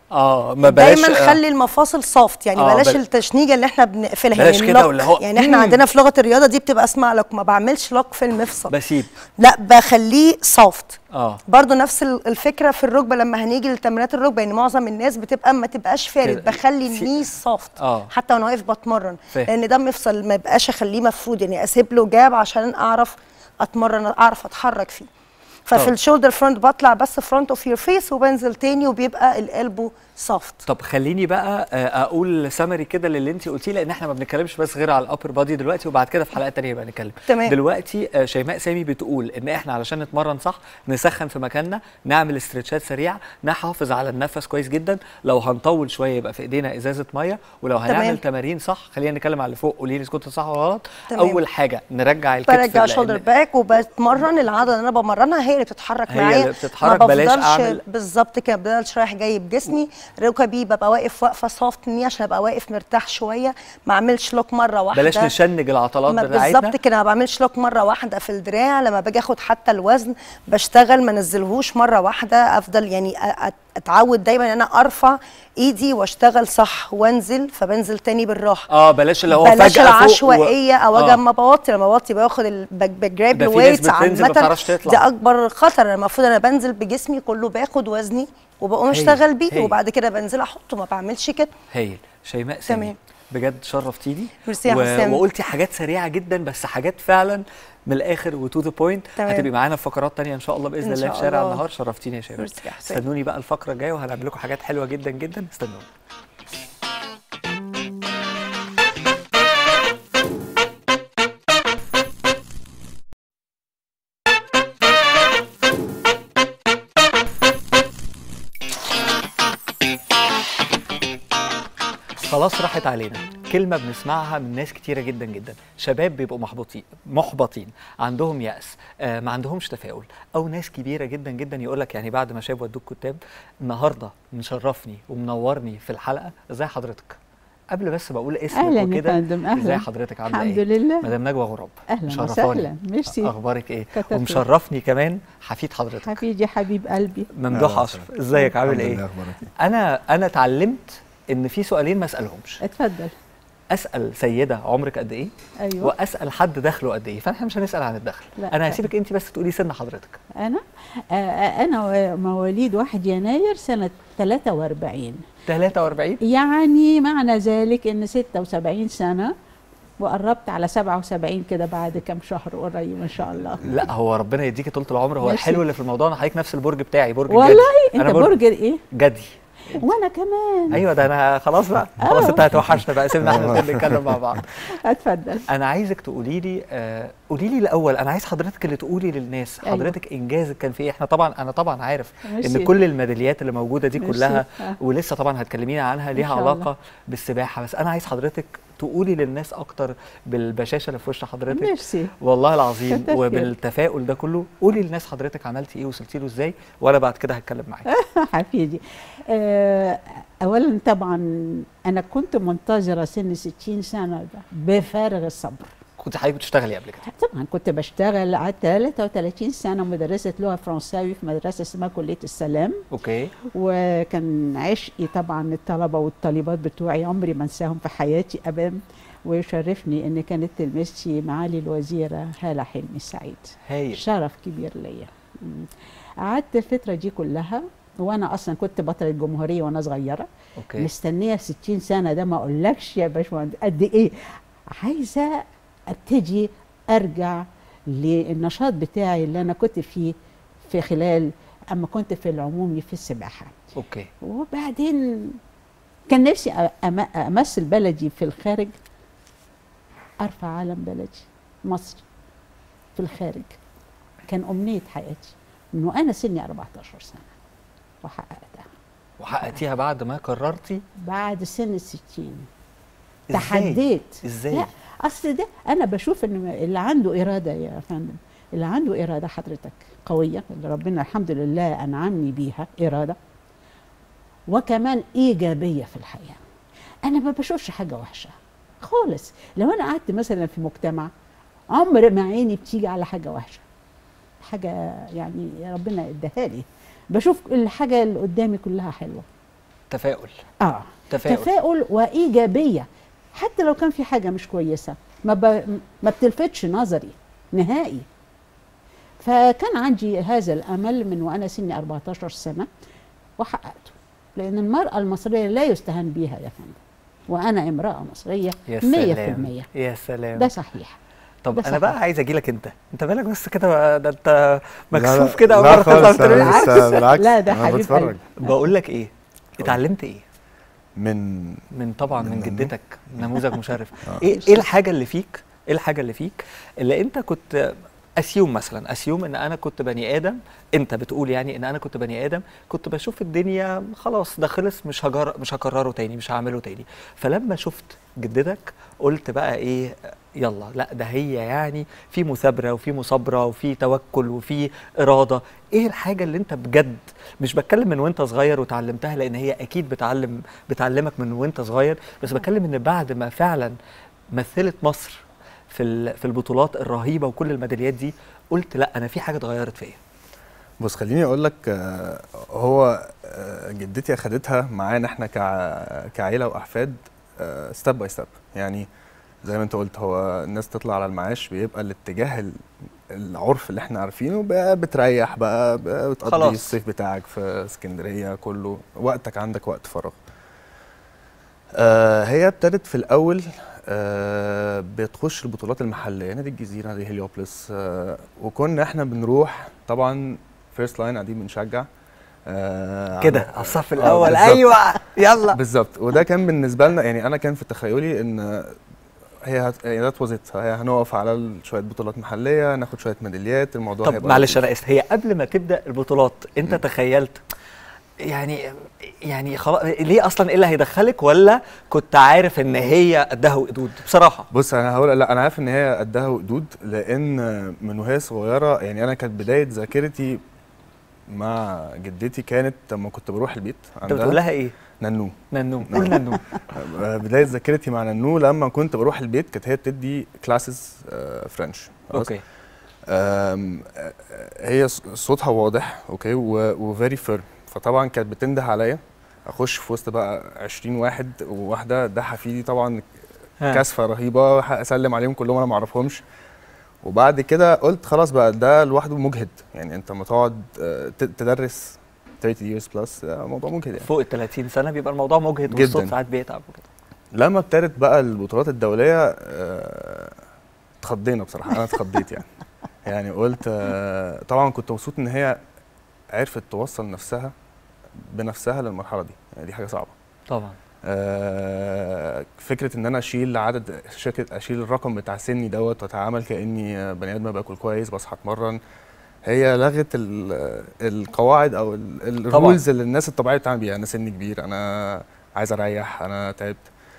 اه ما بلاش دايما آه، خلي المفاصل سوفت يعني آه، بلاش بل- التشنيجه اللي احنا بنقفلها بلاش يعني كده اللوك. واللي هو- يعني احنا مم. عندنا في لغه الرياضه دي بتبقى اسمها لوك ما بعملش لوك في المفصل بسيب لا بخليه سوفت اه برضه نفس ال- الفكره في الركبه لما هنيجي لتمرينات الركبه يعني معظم الناس بتبقى ما تبقاش فارد كده. بخلي في- النيس سوفت آه. حتى وانا واقف بتمرن فاهم. لان ده مفصل ما يبقاش اخليه مفرود يعني اسيب له جاب عشان اعرف اتمرن اعرف اتحرك فيه ففي طب. الشولدر فرونت بطلع بس فرونت اوف يور فيس وبنزل تاني وبيبقى القلبو سوفت طب خليني بقى آه، اقول سمري كده للي انت قلتيه لان احنا ما بنتكلمش بس غير على الابر بادي دلوقتي وبعد كده في حلقات تانية يبقى نتكلم تمام. دلوقتي آه، شيماء سامي بتقول ان احنا علشان نتمرن صح نسخن في مكاننا نعمل استرتشات سريعه نحافظ على النفس كويس جدا لو هنطول شويه يبقى في ايدينا ازازه ميه ولو هنعمل تمام. تمارين صح خلينا نتكلم على اللي فوق قولي لي كنت صح ولا غلط تمام. اول حاجه نرجع الكتف برجع لأن- شولدر باك وبتمرن العضله اللي انا بمرنها هي اللي بتتحرك هي معايا اللي بتتحرك، ما بلاش بفضلش أعمل- بالظبط كده ما بفضلش رايح جاي بجسمي ركبي ببقى واقف واقفه سوفت ني عشان ابقى واقف مرتاح شويه ما اعملش لوك مره واحده بلاش نشنج العضلات ما بتاعتنا بالظبط كده ما بعملش لوك مره واحده في الدراع لما باجي اخد حتى الوزن بشتغل ما انزلهوش مره واحده افضل يعني أ- أ- اتعود دايما ان انا ارفع ايدي واشتغل صح وانزل فبنزل تاني بالراحه اه بلاش اللي هو بلاش فجاه فوق و- العشوائيه او اجي آه. اما بوطي لما بوطي باخد ال- بج- بجراب ده في ناس الويتس بتنزل ما بتعرفش تطلع. ده اكبر خطر أنا المفروض انا بنزل بجسمي كله باخد وزني وبقوم هايل، اشتغل بيه هايل. وبعد كده بنزل احطه ما بعملش كده هايل شيماء سامي تمام. بجد شرفتيني ميرسي يا و... حسام. وقلتي حاجات سريعه جدا بس حاجات فعلا من الاخر وتو ذا بوينت تمام. هتبقي معانا في فقرات تانية ان شاء الله باذن إن الله شاء في شارع الله. النهار شرفتيني يا شيماء ميرسي يا حسام. استنوني بقى الفقره الجايه وهنعمل لكم حاجات حلوه جدا جدا استنوني خلاص راحت علينا كلمة بنسمعها من ناس كتيرة جدا جدا شباب بيبقوا محبطين محبطين عندهم يأس آه ما عندهمش تفاؤل أو ناس كبيرة جدا جدا يقولك يعني بعد ما شاب ودوك كتاب النهاردة مشرفني ومنورني في الحلقة ازاي حضرتك قبل بس بقول اسمك اهلا يا وكده فندم اهلا ازاي حضرتك عاملة الحمد ايه لله مدام نجوى غراب اهلا مشرفاني. وسهلا ميرسي اخبارك ايه كتر ومشرفني كمان حفيد حضرتك حفيدي حبيب قلبي ممدوح أهلا اشرف وسهلا. ازيك عامل الحمد ايه لله، أخبارك إيه؟ انا انا اتعلمت ان في سؤالين ما اسالهمش اتفضل اسال سيده عمرك قد ايه ايوه واسال حد دخله قد ايه فاحنا مش هنسال عن الدخل لا. انا هسيبك انت بس تقولي سن حضرتك انا آه آه، انا و- مواليد 1 يناير سنه 43 43 يعني معنى ذلك ان 76 سنه وقربت على 77 كده بعد كام شهر قريب ان شاء الله لا هو ربنا يديكي طول العمر هو ميرسي. الحلو اللي في الموضوع ان حضرتك نفس البرج بتاعي برج والله الجدي. انت أنا برج برج ايه جدي وانا كمان ايوه ده انا خلاص بقى خلاص آه. انت هتوحشنا بقى سيبنا احنا الاثنين نتكلم مع بعض اتفضل انا عايزك تقولي لي آه قولي لي الاول انا عايز حضرتك اللي تقولي للناس أيوة. حضرتك انجازك كان في ايه احنا طبعا انا طبعا عارف ان ميرسي. كل الميداليات اللي موجوده دي ميرسي. كلها آه. ولسه طبعا هتكلمينا عنها ليها شاء الله. علاقه بالسباحه بس انا عايز حضرتك تقولي للناس اكتر بالبشاشه اللي في وش حضرتك ميرسي والله العظيم كتر خير. وبالتفاؤل ده كله قولي للناس حضرتك عملتي ايه وصلتي له ازاي وانا بعد كده هتكلم معاكي حفيدي آه، اولا طبعا انا كنت منتظره سن 60 سنه ده بفارغ الصبر كنت حضرتك بتشتغلي قبل كده طبعا كنت بشتغل قعدت 33 سنه مدرسه لغه فرنساوي في مدرسه اسمها كليه السلام اوكي وكان عشقي طبعا الطلبه والطالبات بتوعي عمري ما انساهم في حياتي ابدا ويشرفني ان كانت تلميذتي معالي الوزيره هاله حلمي السعيد هايل شرف كبير ليا مم. قعدت الفتره دي كلها وانا اصلا كنت بطله الجمهوريه وانا صغيره اوكي مستنيه 60 سنه ده ما اقولكش يا باشمهندس قد ايه عايزه ابتدي ارجع للنشاط بتاعي اللي انا كنت فيه في خلال اما كنت في العمومي في السباحه اوكي وبعدين كان نفسي أ- أم- امثل بلدي في الخارج ارفع علم بلدي مصر في الخارج كان امنيه حياتي من وانا سني 14 سنه وحققتها وحققتيها بعد ما قررتي بعد سن الستين إزاي؟ تحديت ازاي لا اصل ده انا بشوف ان اللي عنده اراده يا فندم اللي عنده اراده حضرتك قويه اللي ربنا الحمد لله انعمني بيها اراده وكمان ايجابيه في الحياه انا ما بشوفش حاجه وحشه خالص لو انا قعدت مثلا في مجتمع عمر ما عيني بتيجي على حاجه وحشه حاجه يعني ربنا اداها لي بشوف الحاجه اللي قدامي كلها حلوه تفاؤل اه تفاؤل تفاؤل وايجابيه حتى لو كان في حاجه مش كويسه ما ب... ما بتلفتش نظري نهائي فكان عندي هذا الامل من وانا سني 14 سنه وحققته لان المراه المصريه لا يستهان بيها يا فندم وانا امراه مصريه 100% يا سلام يا سلام ده صحيح طب ده انا صحيح. بقى عايز اجي لك انت انت مالك بس كده ده انت لا، مكسوف لا، كده اول لا مره تطلع خالص، في أنا التلفزيون. لسه بالعكس لا، ده أنا حبيب بتفرج قلبي. بقول لك ايه اتعلمت ايه من من طبعا من من جدتك نموذج مشرف آه. ايه ايه الحاجه اللي فيك ايه الحاجه اللي فيك اللي انت كنت اسيوم مثلا اسيوم ان انا كنت بني ادم انت بتقول يعني ان انا كنت بني ادم كنت بشوف الدنيا خلاص ده خلص مش هجر مش هكرره تاني مش هعمله تاني فلما شفت جدتك قلت بقى ايه يلا لا ده هي يعني في مثابره وفي مصابره وفي توكل وفي اراده ايه الحاجه اللي انت بجد مش بتكلم من وانت صغير وتعلمتها لان هي اكيد بتعلم بتعلمك من وانت صغير بس بتكلم ان بعد ما فعلا مثلت مصر في ال- في البطولات الرهيبه وكل الميداليات دي قلت لا انا في حاجه اتغيرت فيا بص خليني اقول لك آه، هو آه، جدتي اخدتها معانا احنا كع- كعيله واحفاد ستيب باي ستيب يعني زي ما انت قلت هو الناس تطلع على المعاش بيبقى الاتجاه ال- العرف اللي احنا عارفينه بقى بتريح بقى, بقى بتقضي خلاص. الصيف بتاعك في اسكندريه كله وقتك عندك وقت فراغ آه هي ابتدت في الاول آه بتخش البطولات المحليه نادي الجزيره نادي هليوبلس آه وكنا احنا بنروح طبعا فيرست لاين قاعدين بنشجع آه كده على- على الصف آه، الاول بالظبط. ايوه يلا بالظبط وده كان بالنسبه لنا يعني انا كان في تخيلي ان هي هت... يعني ده وظيفتها هي هنقف على ال- شويه بطولات محليه ناخد شويه ميداليات الموضوع طب هيبقى معلش لطيف. انا اسف هي قبل ما تبدا البطولات انت م. تخيلت يعني يعني خلاص ليه اصلا ايه اللي هيدخلك ولا كنت عارف ان هي قدها وقدود بصراحه بص انا هقول لا انا عارف ان هي قدها وقدود لان من وهي صغيره يعني انا كانت بدايه ذاكرتي مع جدتي كانت لما كنت بروح البيت انت بتقول لها ايه ننو ننو قول ننو بدايه ذاكرتي مع ننو لما كنت بروح البيت كانت هي بتدي كلاسز فرنش اوكي آم، آه، هي ص- صوتها واضح اوكي وفيري فيرم فطبعا كانت بتنده عليا اخش في وسط بقى 20 واحد وواحده ده حفيدي طبعا ها. كثفه رهيبه اسلم عليهم كلهم انا ما اعرفهمش وبعد كده قلت خلاص بقى ده لوحده مجهد يعني انت لما تقعد آه، ت- تدرس 30 years plus ده موضوع مجهد يعني فوق ال 30 سنه بيبقى الموضوع مجهد جداً. والصوت ساعات بيتعب وكده لما ابتدت بقى البطولات الدوليه آه، اتخضينا بصراحه انا اتخضيت يعني يعني قلت آه، طبعا كنت مبسوط ان هي عرفت توصل نفسها بنفسها للمرحله دي يعني دي حاجه صعبه طبعا آه، فكره ان انا اشيل عدد شركه اشيل الرقم بتاع سني دوت واتعامل كاني آه، بني ادم باكل كويس بصحى اتمرن هي لغت ال- القواعد او ال- الرولز اللي الناس الطبيعيه بتعمل بيها انا سني كبير انا عايز اريح انا تعبت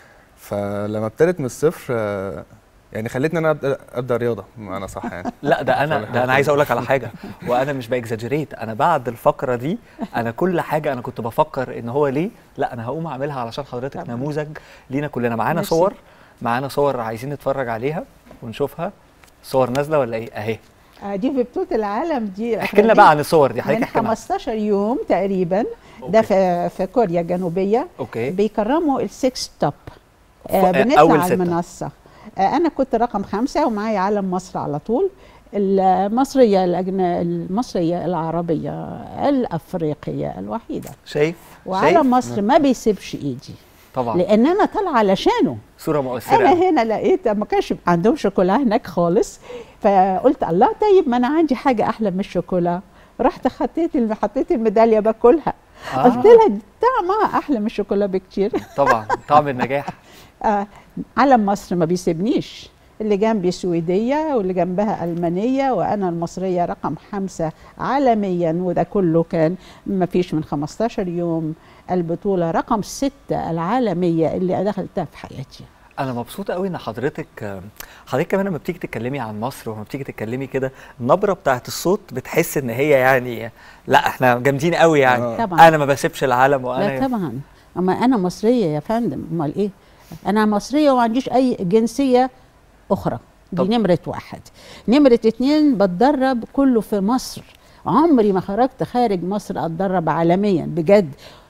فلما ابتدت من الصفر آه، يعني خلتني انا ابدا ابدا رياضه انا صح يعني لا ده انا صالح ده انا عايز حاجة. اقول لك على حاجه وانا مش باكزاجريت انا بعد الفقره دي انا كل حاجه انا كنت بفكر ان هو ليه لا انا هقوم اعملها علشان حضرتك طبعاً. نموذج لينا كلنا معانا ميرسي. صور معانا صور عايزين نتفرج عليها ونشوفها صور نازله ولا ايه اهي آه، دي في بطوله العالم دي احكي لنا بقى عن الصور دي حضرتك من احكي لنا 15 يوم تقريبا ده أوكي. في في كوريا الجنوبيه اوكي بيكرموا السكس توب ف- آه آه، بنطلع أول على ستة. المنصه آه انا كنت رقم خمسة ومعايا علم مصر على طول المصريه الأجن... المصريه العربيه الافريقيه الوحيده شايف وعلم شايف؟ مصر ما بيسيبش ايدي طبعا لان انا طالعه علشانه صوره مؤثره انا أوي. هنا لقيت ما كانش عندهم شوكولا هناك خالص فقلت الله طيب ما انا عندي حاجه احلى من الشوكولا رحت حطيت الم- حطيت الميداليه باكلها آه. قلت لها دي طعمها احلى من الشوكولا بكتير طبعا طعم النجاح آه علم مصر ما بيسيبنيش اللي جنبي سويدية واللي جنبها ألمانية وأنا المصرية رقم خمسة عالميا وده كله كان ما فيش من 15 يوم البطولة رقم ستة العالمية اللي دخلتها في حياتي انا مبسوطه قوي ان حضرتك حضرتك كمان لما بتيجي تتكلمي عن مصر ولما بتيجي تتكلمي كده النبره بتاعت الصوت بتحس ان هي يعني لا احنا جامدين قوي يعني آه. طبعا انا ما بسيبش العالم وانا لا طبعا أما أنا مصرية يا فندم أمال إيه أنا مصرية وما عنديش أي جنسية أخرى دي طب. نمرة واحد نمرة اتنين بتدرب كله في مصر عمري ما خرجت خارج مصر أتدرب عالميا بجد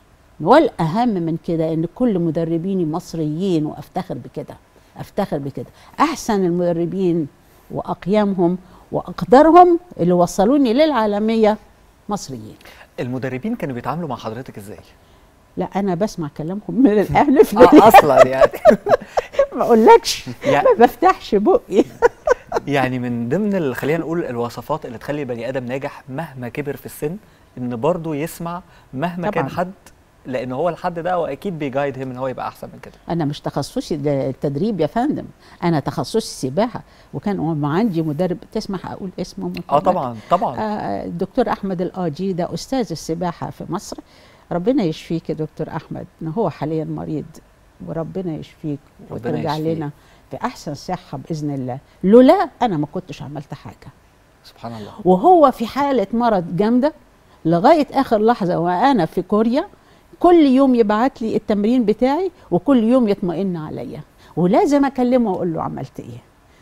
والأهم من كده إن كل مدربيني مصريين وأفتخر بكده أفتخر بكده أحسن المدربين وأقيمهم وأقدرهم اللي وصلوني للعالمية مصريين المدربين كانوا بيتعاملوا مع حضرتك ازاي لا انا بسمع كلامهم من الاهل آه اصلا يعني ما اقولكش يعني ما بفتحش بقي يعني من ضمن ال- خلينا نقول الوصفات اللي تخلي بني ادم ناجح مهما كبر في السن ان برضه يسمع مهما كان طبعاً. حد لان هو الحد ده هو اكيد بيجايد هيم ان هو يبقى احسن من كده انا مش تخصصي ده التدريب يا فندم انا تخصصي سباحه وكان ما عندي مدرب تسمح اقول اسمه من اه فضلك؟ طبعا طبعا آه، الدكتور احمد القاجي ده استاذ السباحه في مصر ربنا يشفيك يا دكتور احمد إن هو حاليا مريض وربنا يشفيك ربنا وترجع يشفيه. لنا في احسن صحه باذن الله لولا انا ما كنتش عملت حاجه سبحان الله وهو في حالة مرض جامدة لغاية آخر لحظة وأنا في كوريا كل يوم يبعت لي التمرين بتاعي وكل يوم يطمئن عليا ولازم أكلمه وأقول له عملت إيه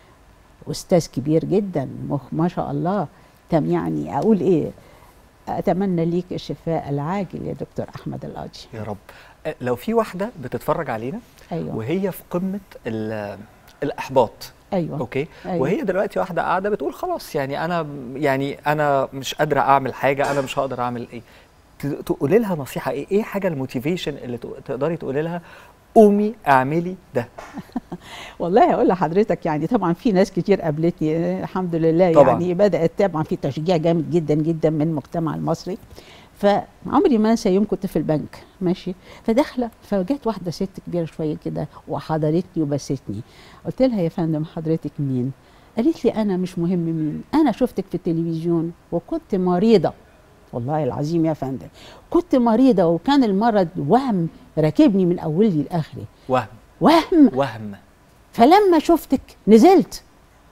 أستاذ كبير جدا مخ- ما شاء الله تم يعني أقول إيه أتمنى ليك الشفاء العاجل يا دكتور أحمد القاضي يا رب آه، لو في واحده بتتفرج علينا أيوه وهي في قمه ال- الاحباط أيوه اوكي أيوة. وهي دلوقتي واحده قاعده بتقول خلاص يعني انا يعني انا مش قادره اعمل حاجه انا مش هقدر اعمل ايه ت- تقولي لها نصيحه ايه ايه حاجه الموتيفيشن اللي تق- تقدري تقولي لها قومي اعملي ده والله هقول لحضرتك يعني طبعا في ناس كتير قابلتني آه، الحمد لله طبعاً. يعني بدات طبعا في تشجيع جامد جدا جدا من المجتمع المصري فعمري ما انسى يوم كنت في البنك ماشي فداخله فجت واحده ست كبيره شويه كده وحضرتني وبستني قلت لها يا فندم حضرتك مين قالت لي انا مش مهم مين انا شفتك في التلفزيون وكنت مريضه والله العظيم يا فندم كنت مريضه وكان المرض وهم راكبني من اولي لاخري وهم وهم وهم فلما شفتك نزلت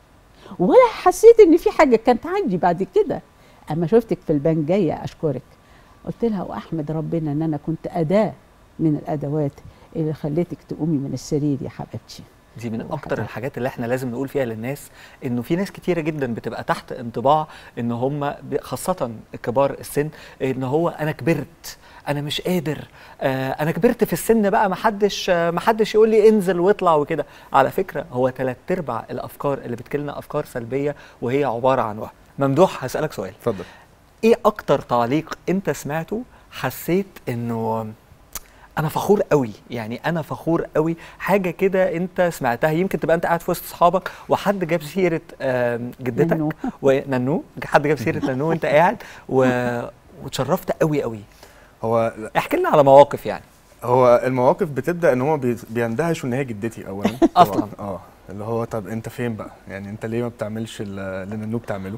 ولا حسيت ان في حاجه كانت عندي بعد كده اما شفتك في البنك جايه اشكرك قلت لها واحمد ربنا ان انا كنت اداه من الادوات اللي خليتك تقومي من السرير يا حبيبتي دي من لوحدها. اكتر الحاجات اللي احنا لازم نقول فيها للناس انه في ناس كتيره جدا بتبقى تحت انطباع ان هم ب- خاصه كبار السن ان هو انا كبرت انا مش قادر آه انا كبرت في السن بقى محدش آه محدش يقول لي انزل واطلع وكده على فكره هو ثلاث ارباع الافكار اللي بتجيلنا افكار سلبيه وهي عباره عن وهم ممدوح هسالك سؤال اتفضل ايه اكتر تعليق انت سمعته حسيت انه انا فخور قوي يعني انا فخور قوي حاجه كده انت سمعتها يمكن تبقى انت قاعد في وسط اصحابك وحد جاب سيره آم، جدتك ننو. وننو حد جاب سيره ننو وانت قاعد و... وتشرفت قوي قوي هو احكي لنا على مواقف يعني هو المواقف بتبدا ان هم بي- بيندهشوا ان هي جدتي اولا أصلاً. طبعاً. اه اللي هو طب انت فين بقى يعني انت ليه ما بتعملش ال- اللي ننو بتعمله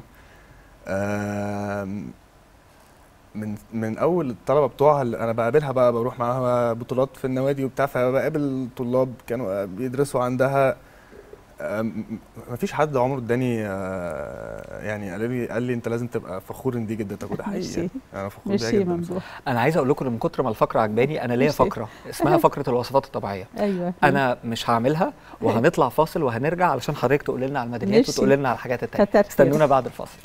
آم، من من اول الطلبه بتوعها اللي انا بقابلها بقى بروح معاها بطولات في النوادي وبتاع فبقابل طلاب كانوا بيدرسوا عندها آم، مفيش حد عمره اداني آه، يعني قال لي قال لي انت لازم تبقى فخور ان دي جدتك وده حقيقي ميرسي. يعني. انا فخور بيها ميرسي جدا ممدوح انا عايز اقول لكم إن من كتر ما الفقره عجباني انا ليا ميرسي. فقره اسمها فقره الوصفات الطبيعيه ايوه انا مش هعملها وهنطلع فاصل وهنرجع علشان حضرتك تقول لنا على الميداليات ميرسي. وتقول لنا على الحاجات التانية كتر خيرك. استنونا بعد الفاصل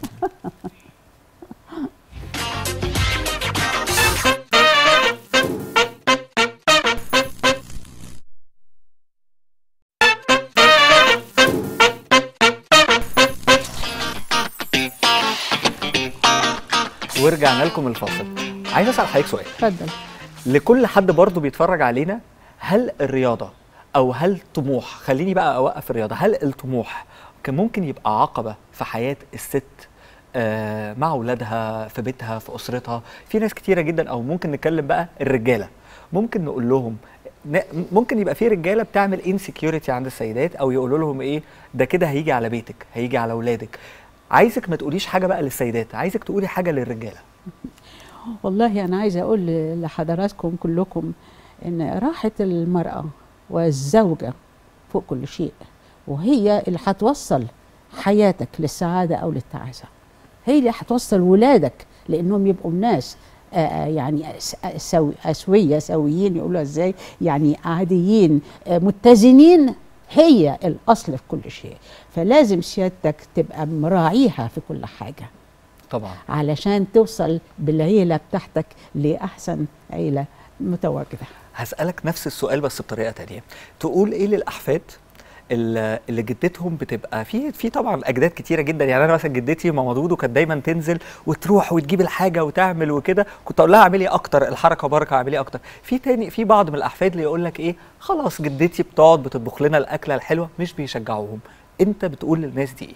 ورجعنا لكم الفاصل عايز اسال حضرتك سؤال اتفضل لكل حد برضه بيتفرج علينا هل الرياضه او هل طموح خليني بقى اوقف الرياضه هل الطموح كان ممكن يبقى عقبه في حياه الست آه، مع اولادها في بيتها في اسرتها في ناس كتيره جدا او ممكن نتكلم بقى الرجاله ممكن نقول لهم ن- ممكن يبقى في رجاله بتعمل انسكيورتي عند السيدات او يقولوا لهم ايه ده كده هيجي على بيتك هيجي على اولادك عايزك ما تقوليش حاجه بقى للسيدات عايزك تقولي حاجه للرجاله والله أنا عايزة أقول ل- لحضراتكم كلكم إن راحة المرأة والزوجة فوق كل شيء وهي اللي هتوصل حياتك للسعادة أو للتعاسة هي اللي هتوصل ولادك لأنهم يبقوا ناس آه، آه، يعني أس- سوي أسوية سويين يقولوا ازاي يعني عاديين آه، متزنين هي الأصل في كل شيء فلازم سيادتك تبقى مراعيها في كل حاجة طبعا علشان توصل بالعيلة بتاعتك لأحسن عيلة متواجدة هسألك نفس السؤال بس بطريقة تانية تقول ايه للأحفاد اللي اللي جدتهم بتبقى في في طبعا اجداد كتيره جدا يعني انا مثلا جدتي ماما دودو كانت دايما تنزل وتروح وتجيب الحاجه وتعمل وكده كنت اقول لها اعملي اكتر الحركه بركه اعملي اكتر في تاني في بعض من الاحفاد اللي يقول لك ايه خلاص جدتي بتقعد بتطبخ لنا الاكله الحلوه مش بيشجعوهم انت بتقول للناس دي ايه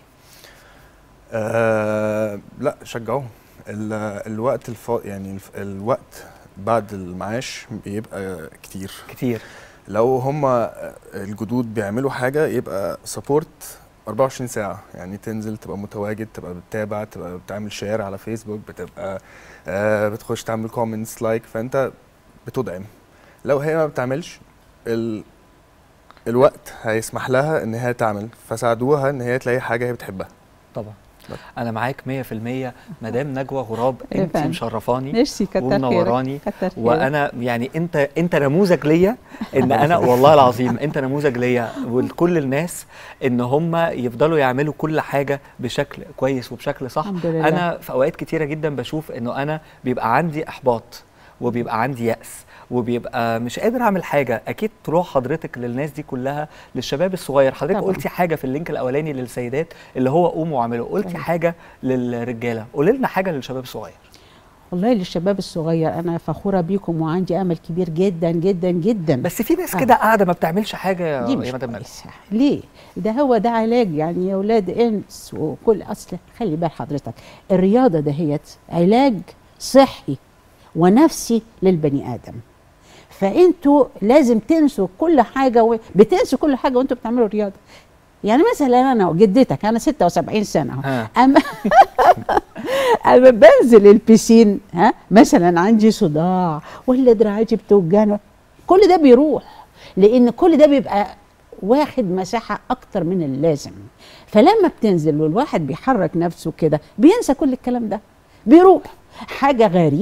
آه لا شجعوهم ال- الوقت الف... يعني الف... الوقت بعد المعاش بيبقى كتير كتير لو هم الجدود بيعملوا حاجه يبقى سبورت 24 ساعه يعني تنزل تبقى متواجد تبقى بتتابع تبقى بتعمل شير على فيسبوك بتبقى آه بتخش تعمل كومنتس لايك فانت بتدعم لو هي ما بتعملش ال... الوقت هيسمح لها ان هي تعمل فساعدوها ان هي تلاقي حاجه هي بتحبها طبعا انا معاك 100% مدام نجوى غراب انت فندم. مشرفاني ميرسي كتر ومنوراني خيرك كتر خيرك وانا يعني انت انت نموذج ليا ان انا والله العظيم انت نموذج ليا ولكل الناس ان هم يفضلوا يعملوا كل حاجه بشكل كويس وبشكل صح الحمد لله. انا في اوقات كتيره جدا بشوف انه انا بيبقى عندي احباط وبيبقى عندي يأس وبيبقى مش قادر اعمل حاجه اكيد تروح حضرتك للناس دي كلها للشباب الصغير حضرتك طبعاً. قلتي حاجه في اللينك الاولاني للسيدات اللي هو قوموا واعملوا قلتي طبعاً. حاجه للرجاله قولي لنا حاجه للشباب الصغير والله للشباب الصغير انا فخوره بيكم وعندي امل كبير جدا جدا جدا بس في ناس آه. كده قاعده ما بتعملش حاجه دي يا مش مدام نجوى. كويسه ليه ده هو ده علاج يعني يا اولاد انس وكل اصل خلي بال حضرتك الرياضه دهيت علاج صحي ونفسي للبني ادم فانتوا لازم تنسوا كل حاجه و... بتنسوا كل حاجه وانتوا بتعملوا رياضه يعني مثلا انا وجدتك انا 76 سنه اهو ها. اما اما بنزل البسين ها مثلا عندي صداع ولا دراعاتي بتوجعني كل ده بيروح لان كل ده بيبقى واخد مساحه اكتر من اللازم فلما بتنزل والواحد بيحرك نفسه كده بينسى كل الكلام ده بيروح حاجه غريبه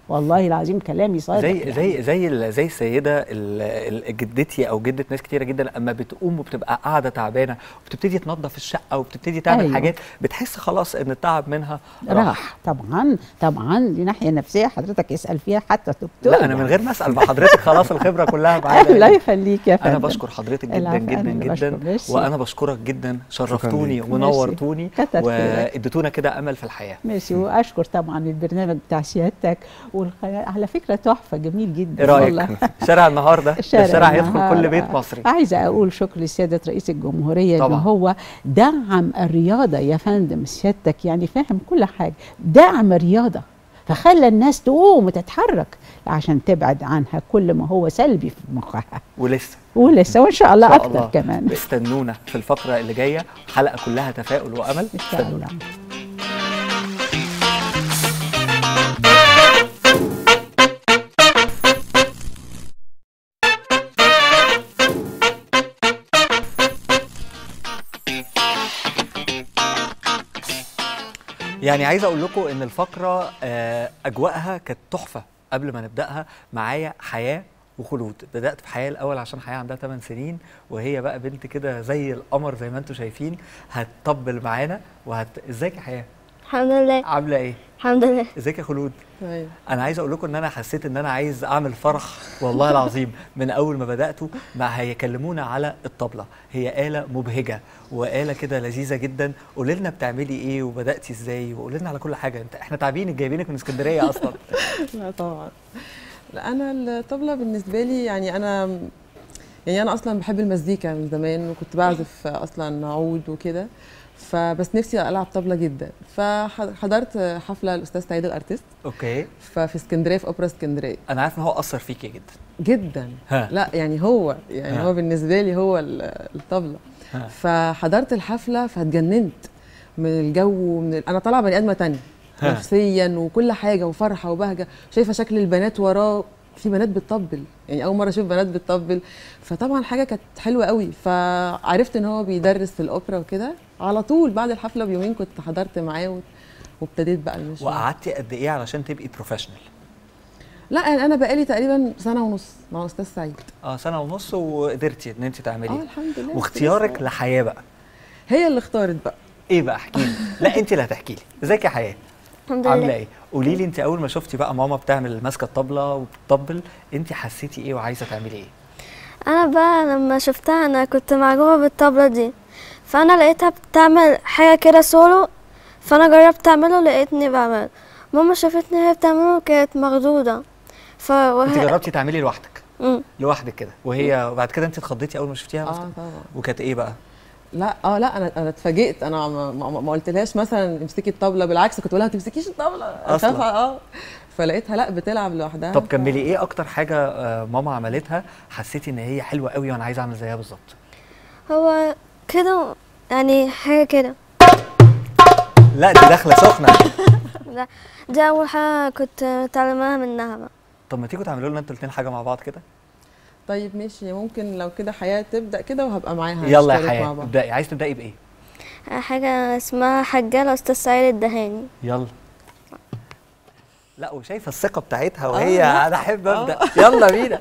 والله العظيم كلامي صادق زي يعني. زي زي ال- زي السيده ال- ال- جدتي او جده ناس كتيره جدا اما بتقوم وبتبقى قاعده تعبانه وبتبتدي تنظف الشقه وبتبتدي تعمل أيوة. حاجات بتحس خلاص ان التعب منها راح طبعا طبعا دي ناحيه نفسيه حضرتك اسال فيها حتى دكتور لا انا من غير ما اسال مع حضرتك خلاص الخبره كلها معايا الله يخليك يا فندم انا بشكر حضرتك جدا العفو، جدا أنا اللي جدا بشكر. ميرسي. وانا بشكرك جدا شرفتوني ليك. ونورتوني كتر خيرك. واديتونا كده امل في الحياه ماشي واشكر طبعا البرنامج بتاع سيادتك والقناه على فكره تحفه جميل جدا ايه رايك والله. شارع النهارده ده الشارع الشارع هيدخل النهار. كل بيت مصري عايزه اقول شكر لسياده رئيس الجمهوريه طبعاً. ان هو دعم الرياضه يا فندم سيادتك يعني فاهم كل حاجه دعم الرياضه فخلى الناس تقوم وتتحرك عشان تبعد عنها كل ما هو سلبي في مخها ولسه ولسه وان شاء الله إن شاء اكتر الله. كمان استنونا في الفقره اللي جايه حلقه كلها تفاؤل وامل ان شاء استنونا الله يعني عايز اقول لكم ان الفقره آه، اجواءها كانت تحفه قبل ما نبداها معايا حياه وخلود بدات في حياه الاول عشان حياه عندها 8 سنين وهي بقى بنت كده زي القمر زي ما انتم شايفين هتطبل معانا وهت ازيك يا حياه الحمد لله عامله ايه الحمد لله ازيك يا خلود طيب انا عايز اقول لكم ان انا حسيت ان انا عايز اعمل فرح والله العظيم من اول ما بداتوا ما هيكلمونا على الطبله هي آلة مبهجة وآلة كده لذيذة جدا قولي لنا بتعملي ايه وبدأتي ازاي وقولي لنا على كل حاجة انت احنا تعبينك جايبينك من اسكندرية اصلا لا طبعا لا انا الطبلة بالنسبة لي يعني انا يعني انا اصلا بحب المزيكا من زمان وكنت بعزف اصلا عود وكده فبس نفسي العب طبلة جدا فحضرت حفلة الاستاذ سعيد الارتيست اوكي ففي اسكندرية في اوبرا اسكندرية انا عارف ان هو اثر فيكي جدا جدا ها. لا يعني هو يعني ها. هو بالنسبة لي هو ال- الطبلة ها. فحضرت الحفلة فاتجننت من الجو ومن ال... انا طالعة بني ادمة تانية ها. نفسيا وكل حاجة وفرحة وبهجة شايفة شكل البنات وراه في بنات بتطبل يعني اول مرة اشوف بنات بتطبل فطبعا حاجة كانت حلوة قوي فعرفت ان هو بيدرس في الاوبرا وكده على طول بعد الحفلة بيومين كنت حضرت معاه و- وابتديت بقى المشوار وقعدتي قد ايه علشان تبقي بروفيشنال لا يعني انا بقالي تقريبا سنة ونص مع الاستاذ سعيد اه سنة ونص وقدرتي ان انت اه تعملي الحمد لله واختيارك لحياة بقى هي اللي اختارت بقى ايه بقى احكي لي لا انت اللي هتحكي لي ازيك يا حياة الحمد عامله لله ايه قولي لي انت اول ما شفتي بقى ماما بتعمل ماسكه الطبله وبتطبل انت حسيتي ايه وعايزه تعملي ايه انا بقى لما شفتها انا كنت معجبه بالطبله دي فانا لقيتها بتعمل حاجه كده سولو فانا جربت اعمله لقيتني بعمل ماما شافتني هي بتعمله كانت مخضوضه ف انت وهي... جربتي تعملي لوحدك مم. لوحدك كده وهي وبعد كده انت اتخضيتي اول ما شفتيها اه بس- طبعا وكانت ايه بقى لا اه لا انا انا اتفاجئت انا ما, ما, ما قلتلهاش مثلا امسكي الطبله بالعكس كنت بقول لها ما تمسكيش الطبله أصلاً. خايفة، اه فلقيتها لا بتلعب لوحدها طب كملي ايه اكتر حاجه آه، ماما عملتها حسيتي ان هي حلوه قوي وانا عايزه اعمل زيها بالظبط هو كده يعني حاجه كده لا دي داخله سخنه ده دي اول حاجه كنت متعلمها منها بقى طب ما تيجوا تعملوا لنا انتوا الاثنين حاجه مع بعض كده طيب ماشي ممكن لو كده حياه تبدا كده وهبقى معاها يلا يا نشترك مع حياه بعض. ابدأي عايز تبداي بايه حاجه اسمها حجاله استاذ سعيد الدهاني يلا لا وشايفه الثقه بتاعتها آه، وهي لا. انا احب ابدا يلا بينا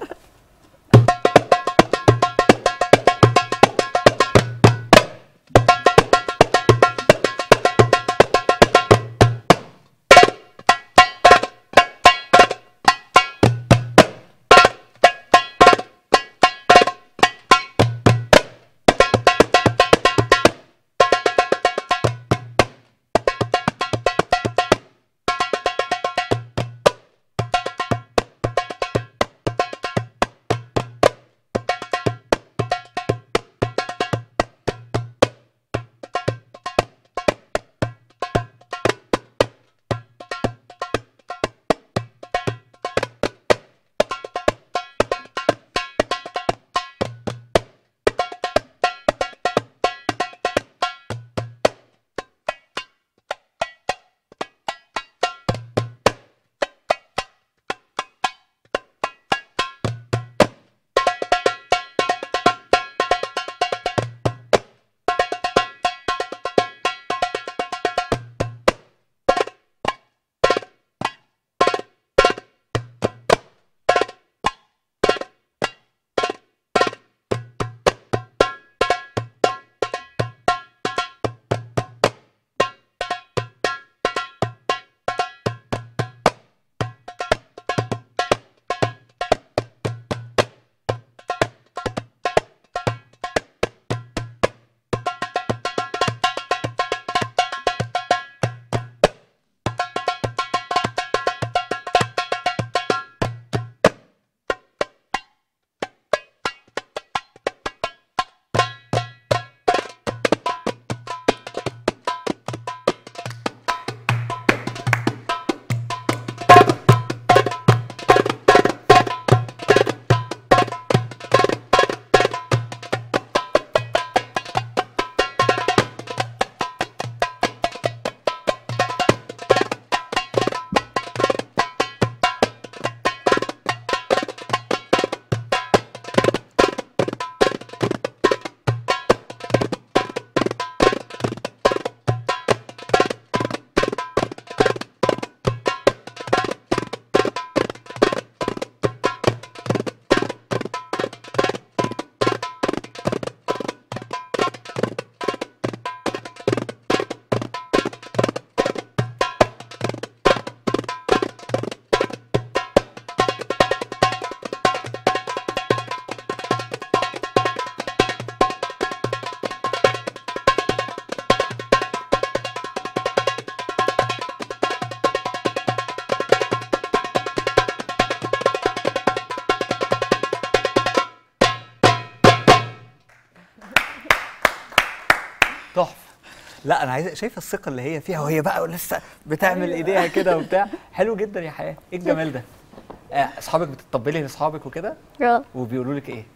لا انا عايز شايفه الثقه اللي هي فيها وهي بقى لسه بتعمل ايديها كده وبتاع حلو جدا يا حياه ايه الجمال ده آه، اصحابك بتطبلي لاصحابك وكده اه وبيقولوا لك ايه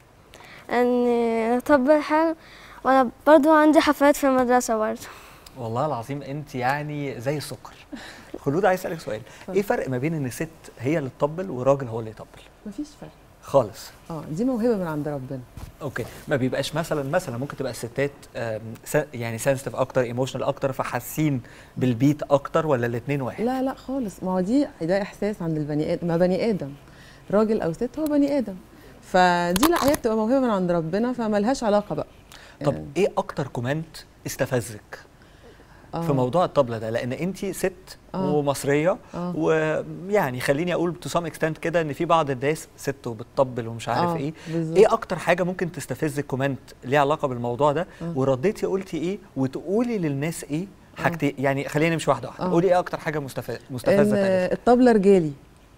اني اطبل حلو وانا برضو عندي حفلات في المدرسة برضو والله العظيم انت يعني زي السكر خلود عايز اسالك سؤال ايه فرق ما بين ان ست هي اللي تطبل وراجل هو اللي يطبل مفيش فرق خالص اه دي موهبه من عند ربنا اوكي ما بيبقاش مثلا مثلا ممكن تبقى الستات آم، س- يعني سنسيتيف اكتر ايموشنال اكتر فحاسين بالبيت اكتر ولا الاثنين واحد لا لا خالص ما هو دي ده احساس عند البني ادم ما بني ادم راجل او ست هو بني ادم فدي لا هي بتبقى موهبه من عند ربنا فملهاش علاقه بقى طب يعني- ايه اكتر كومنت استفزك آه. في موضوع الطبله ده لان انت ست آه. ومصريه آه. ويعني خليني اقول تو سام اكستنت كده ان في بعض الناس ست وبتطبل ومش عارف آه، ايه بالظبط. ايه اكتر حاجه ممكن تستفزك كومنت ليها علاقه بالموضوع ده آه. ورديتي قلتي ايه وتقولي للناس ايه حاجتين يعني خلينا نمشي واحده واحده آه. قولي ايه اكتر حاجه مستف- ان مستفزه تانية الطبله رجالي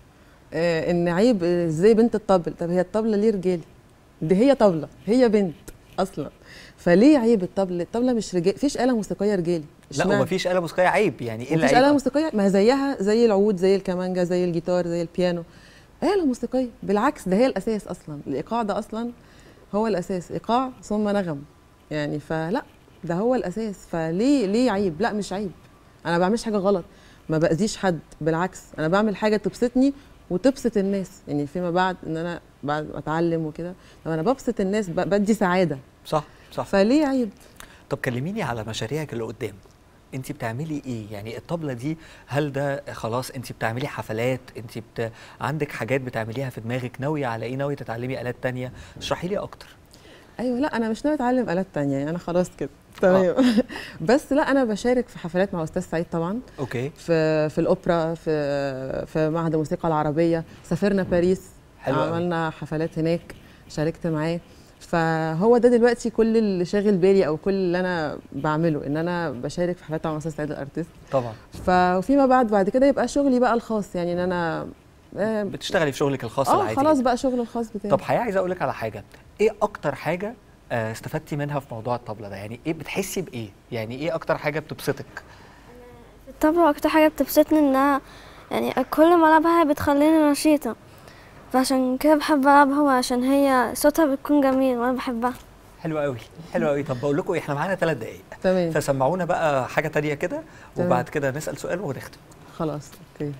آه، ان عيب آه، ازاي بنت تطبل طب هي الطبله ليه رجالي دي هي طبله هي بنت اصلا فليه عيب الطبل الطبله مش رجال فيش آلة موسيقيه رجالي لا اشمعنى؟ ومفيش آلة موسيقية عيب يعني ايه اللي مفيش عيب آلة أصلاً؟ موسيقية ما هي زيها زي العود زي الكمانجا زي الجيتار زي البيانو آلة موسيقية بالعكس ده هي الأساس أصلا الإيقاع ده أصلا هو الأساس إيقاع ثم نغم يعني فلا ده هو الأساس فليه ليه عيب لا مش عيب أنا ما بعملش حاجة غلط ما بأذيش حد بالعكس أنا بعمل حاجة تبسطني وتبسط الناس يعني فيما بعد إن أنا بعد ما أتعلم وكده طب أنا ببسط الناس ب- بدي سعادة صح صح فليه عيب طب كلميني على مشاريعك اللي قدام انت بتعملي ايه يعني الطبله دي هل ده خلاص انت بتعملي حفلات انت بت... عندك حاجات بتعمليها في دماغك ناويه على ايه ناويه تتعلمي الات تانية اشرحي لي اكتر ايوه لا انا مش ناويه اتعلم الات تانية يعني انا خلاص كده تمام بس لا انا بشارك في حفلات مع استاذ سعيد طبعا اوكي في في الاوبرا في في معهد الموسيقى العربيه سافرنا باريس حلو أوي. عملنا حفلات هناك شاركت معاه فهو ده دلوقتي كل اللي شاغل بالي او كل اللي انا بعمله ان انا بشارك في حفلات مع استاذ سعيد الارتست طبعا ففيما بعد بعد كده يبقى شغلي بقى الخاص يعني ان انا آه، بتشتغلي في شغلك الخاص اه العادي خلاص جدا. بقى شغل الخاص بتاعي طب حقيقة عايز اقول لك على حاجه ايه اكتر حاجه آه، استفدتي منها في موضوع الطبله ده يعني ايه بتحسي بايه يعني ايه اكتر حاجه بتبسطك الطبلة أكتر حاجة بتبسطني إنها يعني كل ما ألعبها بتخليني نشيطة فعشان كده بحب ألعبها وعشان هي صوتها بتكون جميل وأنا بحبها حلو قوي حلو قوي طب بقول لكم إيه، احنا معانا ثلاث دقائق تمام فسمعونا بقى حاجه تانية كده تمام. وبعد كده نسال سؤال ونختم خلاص اوكي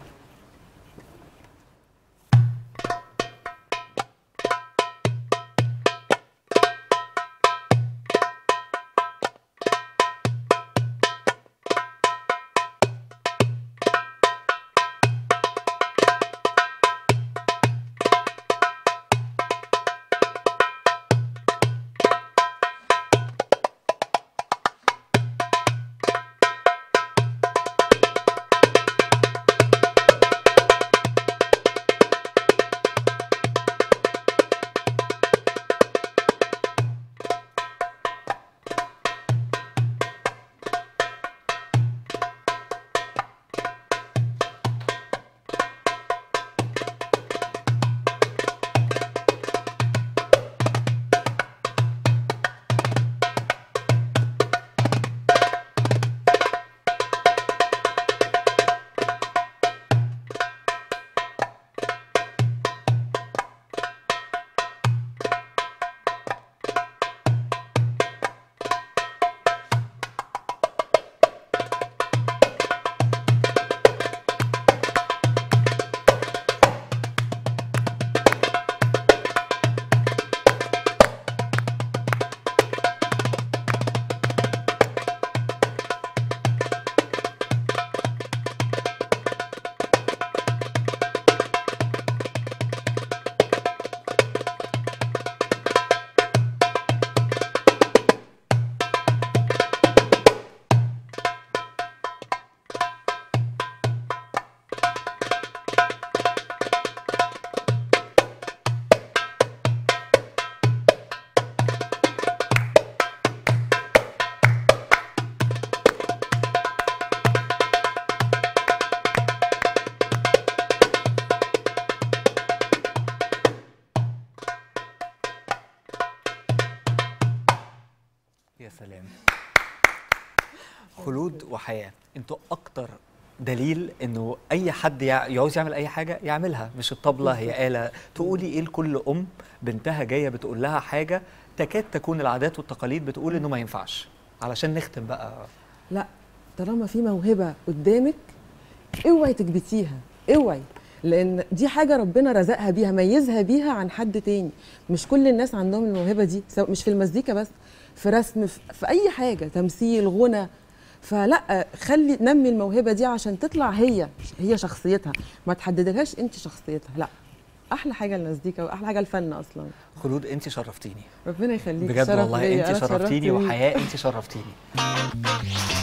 خلود وحياه انتوا اكتر دليل انه اي حد يع- يعوز يعمل اي حاجه يعملها مش الطبله هي آلة تقولي ايه لكل ام بنتها جايه بتقول لها حاجه تكاد تكون العادات والتقاليد بتقول انه ما ينفعش علشان نختم بقى لا طالما في موهبه قدامك اوعي تكبتيها اوعي لان دي حاجه ربنا رزقها بيها ميزها بيها عن حد تاني مش كل الناس عندهم الموهبه دي سواء مش في المزيكا بس في رسم في, في اي حاجه تمثيل غنى فلا خلي نمي الموهبه دي عشان تطلع هي هي شخصيتها ما تحددلهاش انت شخصيتها لا احلى حاجه المزيكا واحلى حاجه الفن اصلا خلود انت شرفتيني ربنا يخليك بجد شرف والله ليا، انت أنا شرفتيني اتشرفت بيك. وحياه انت شرفتيني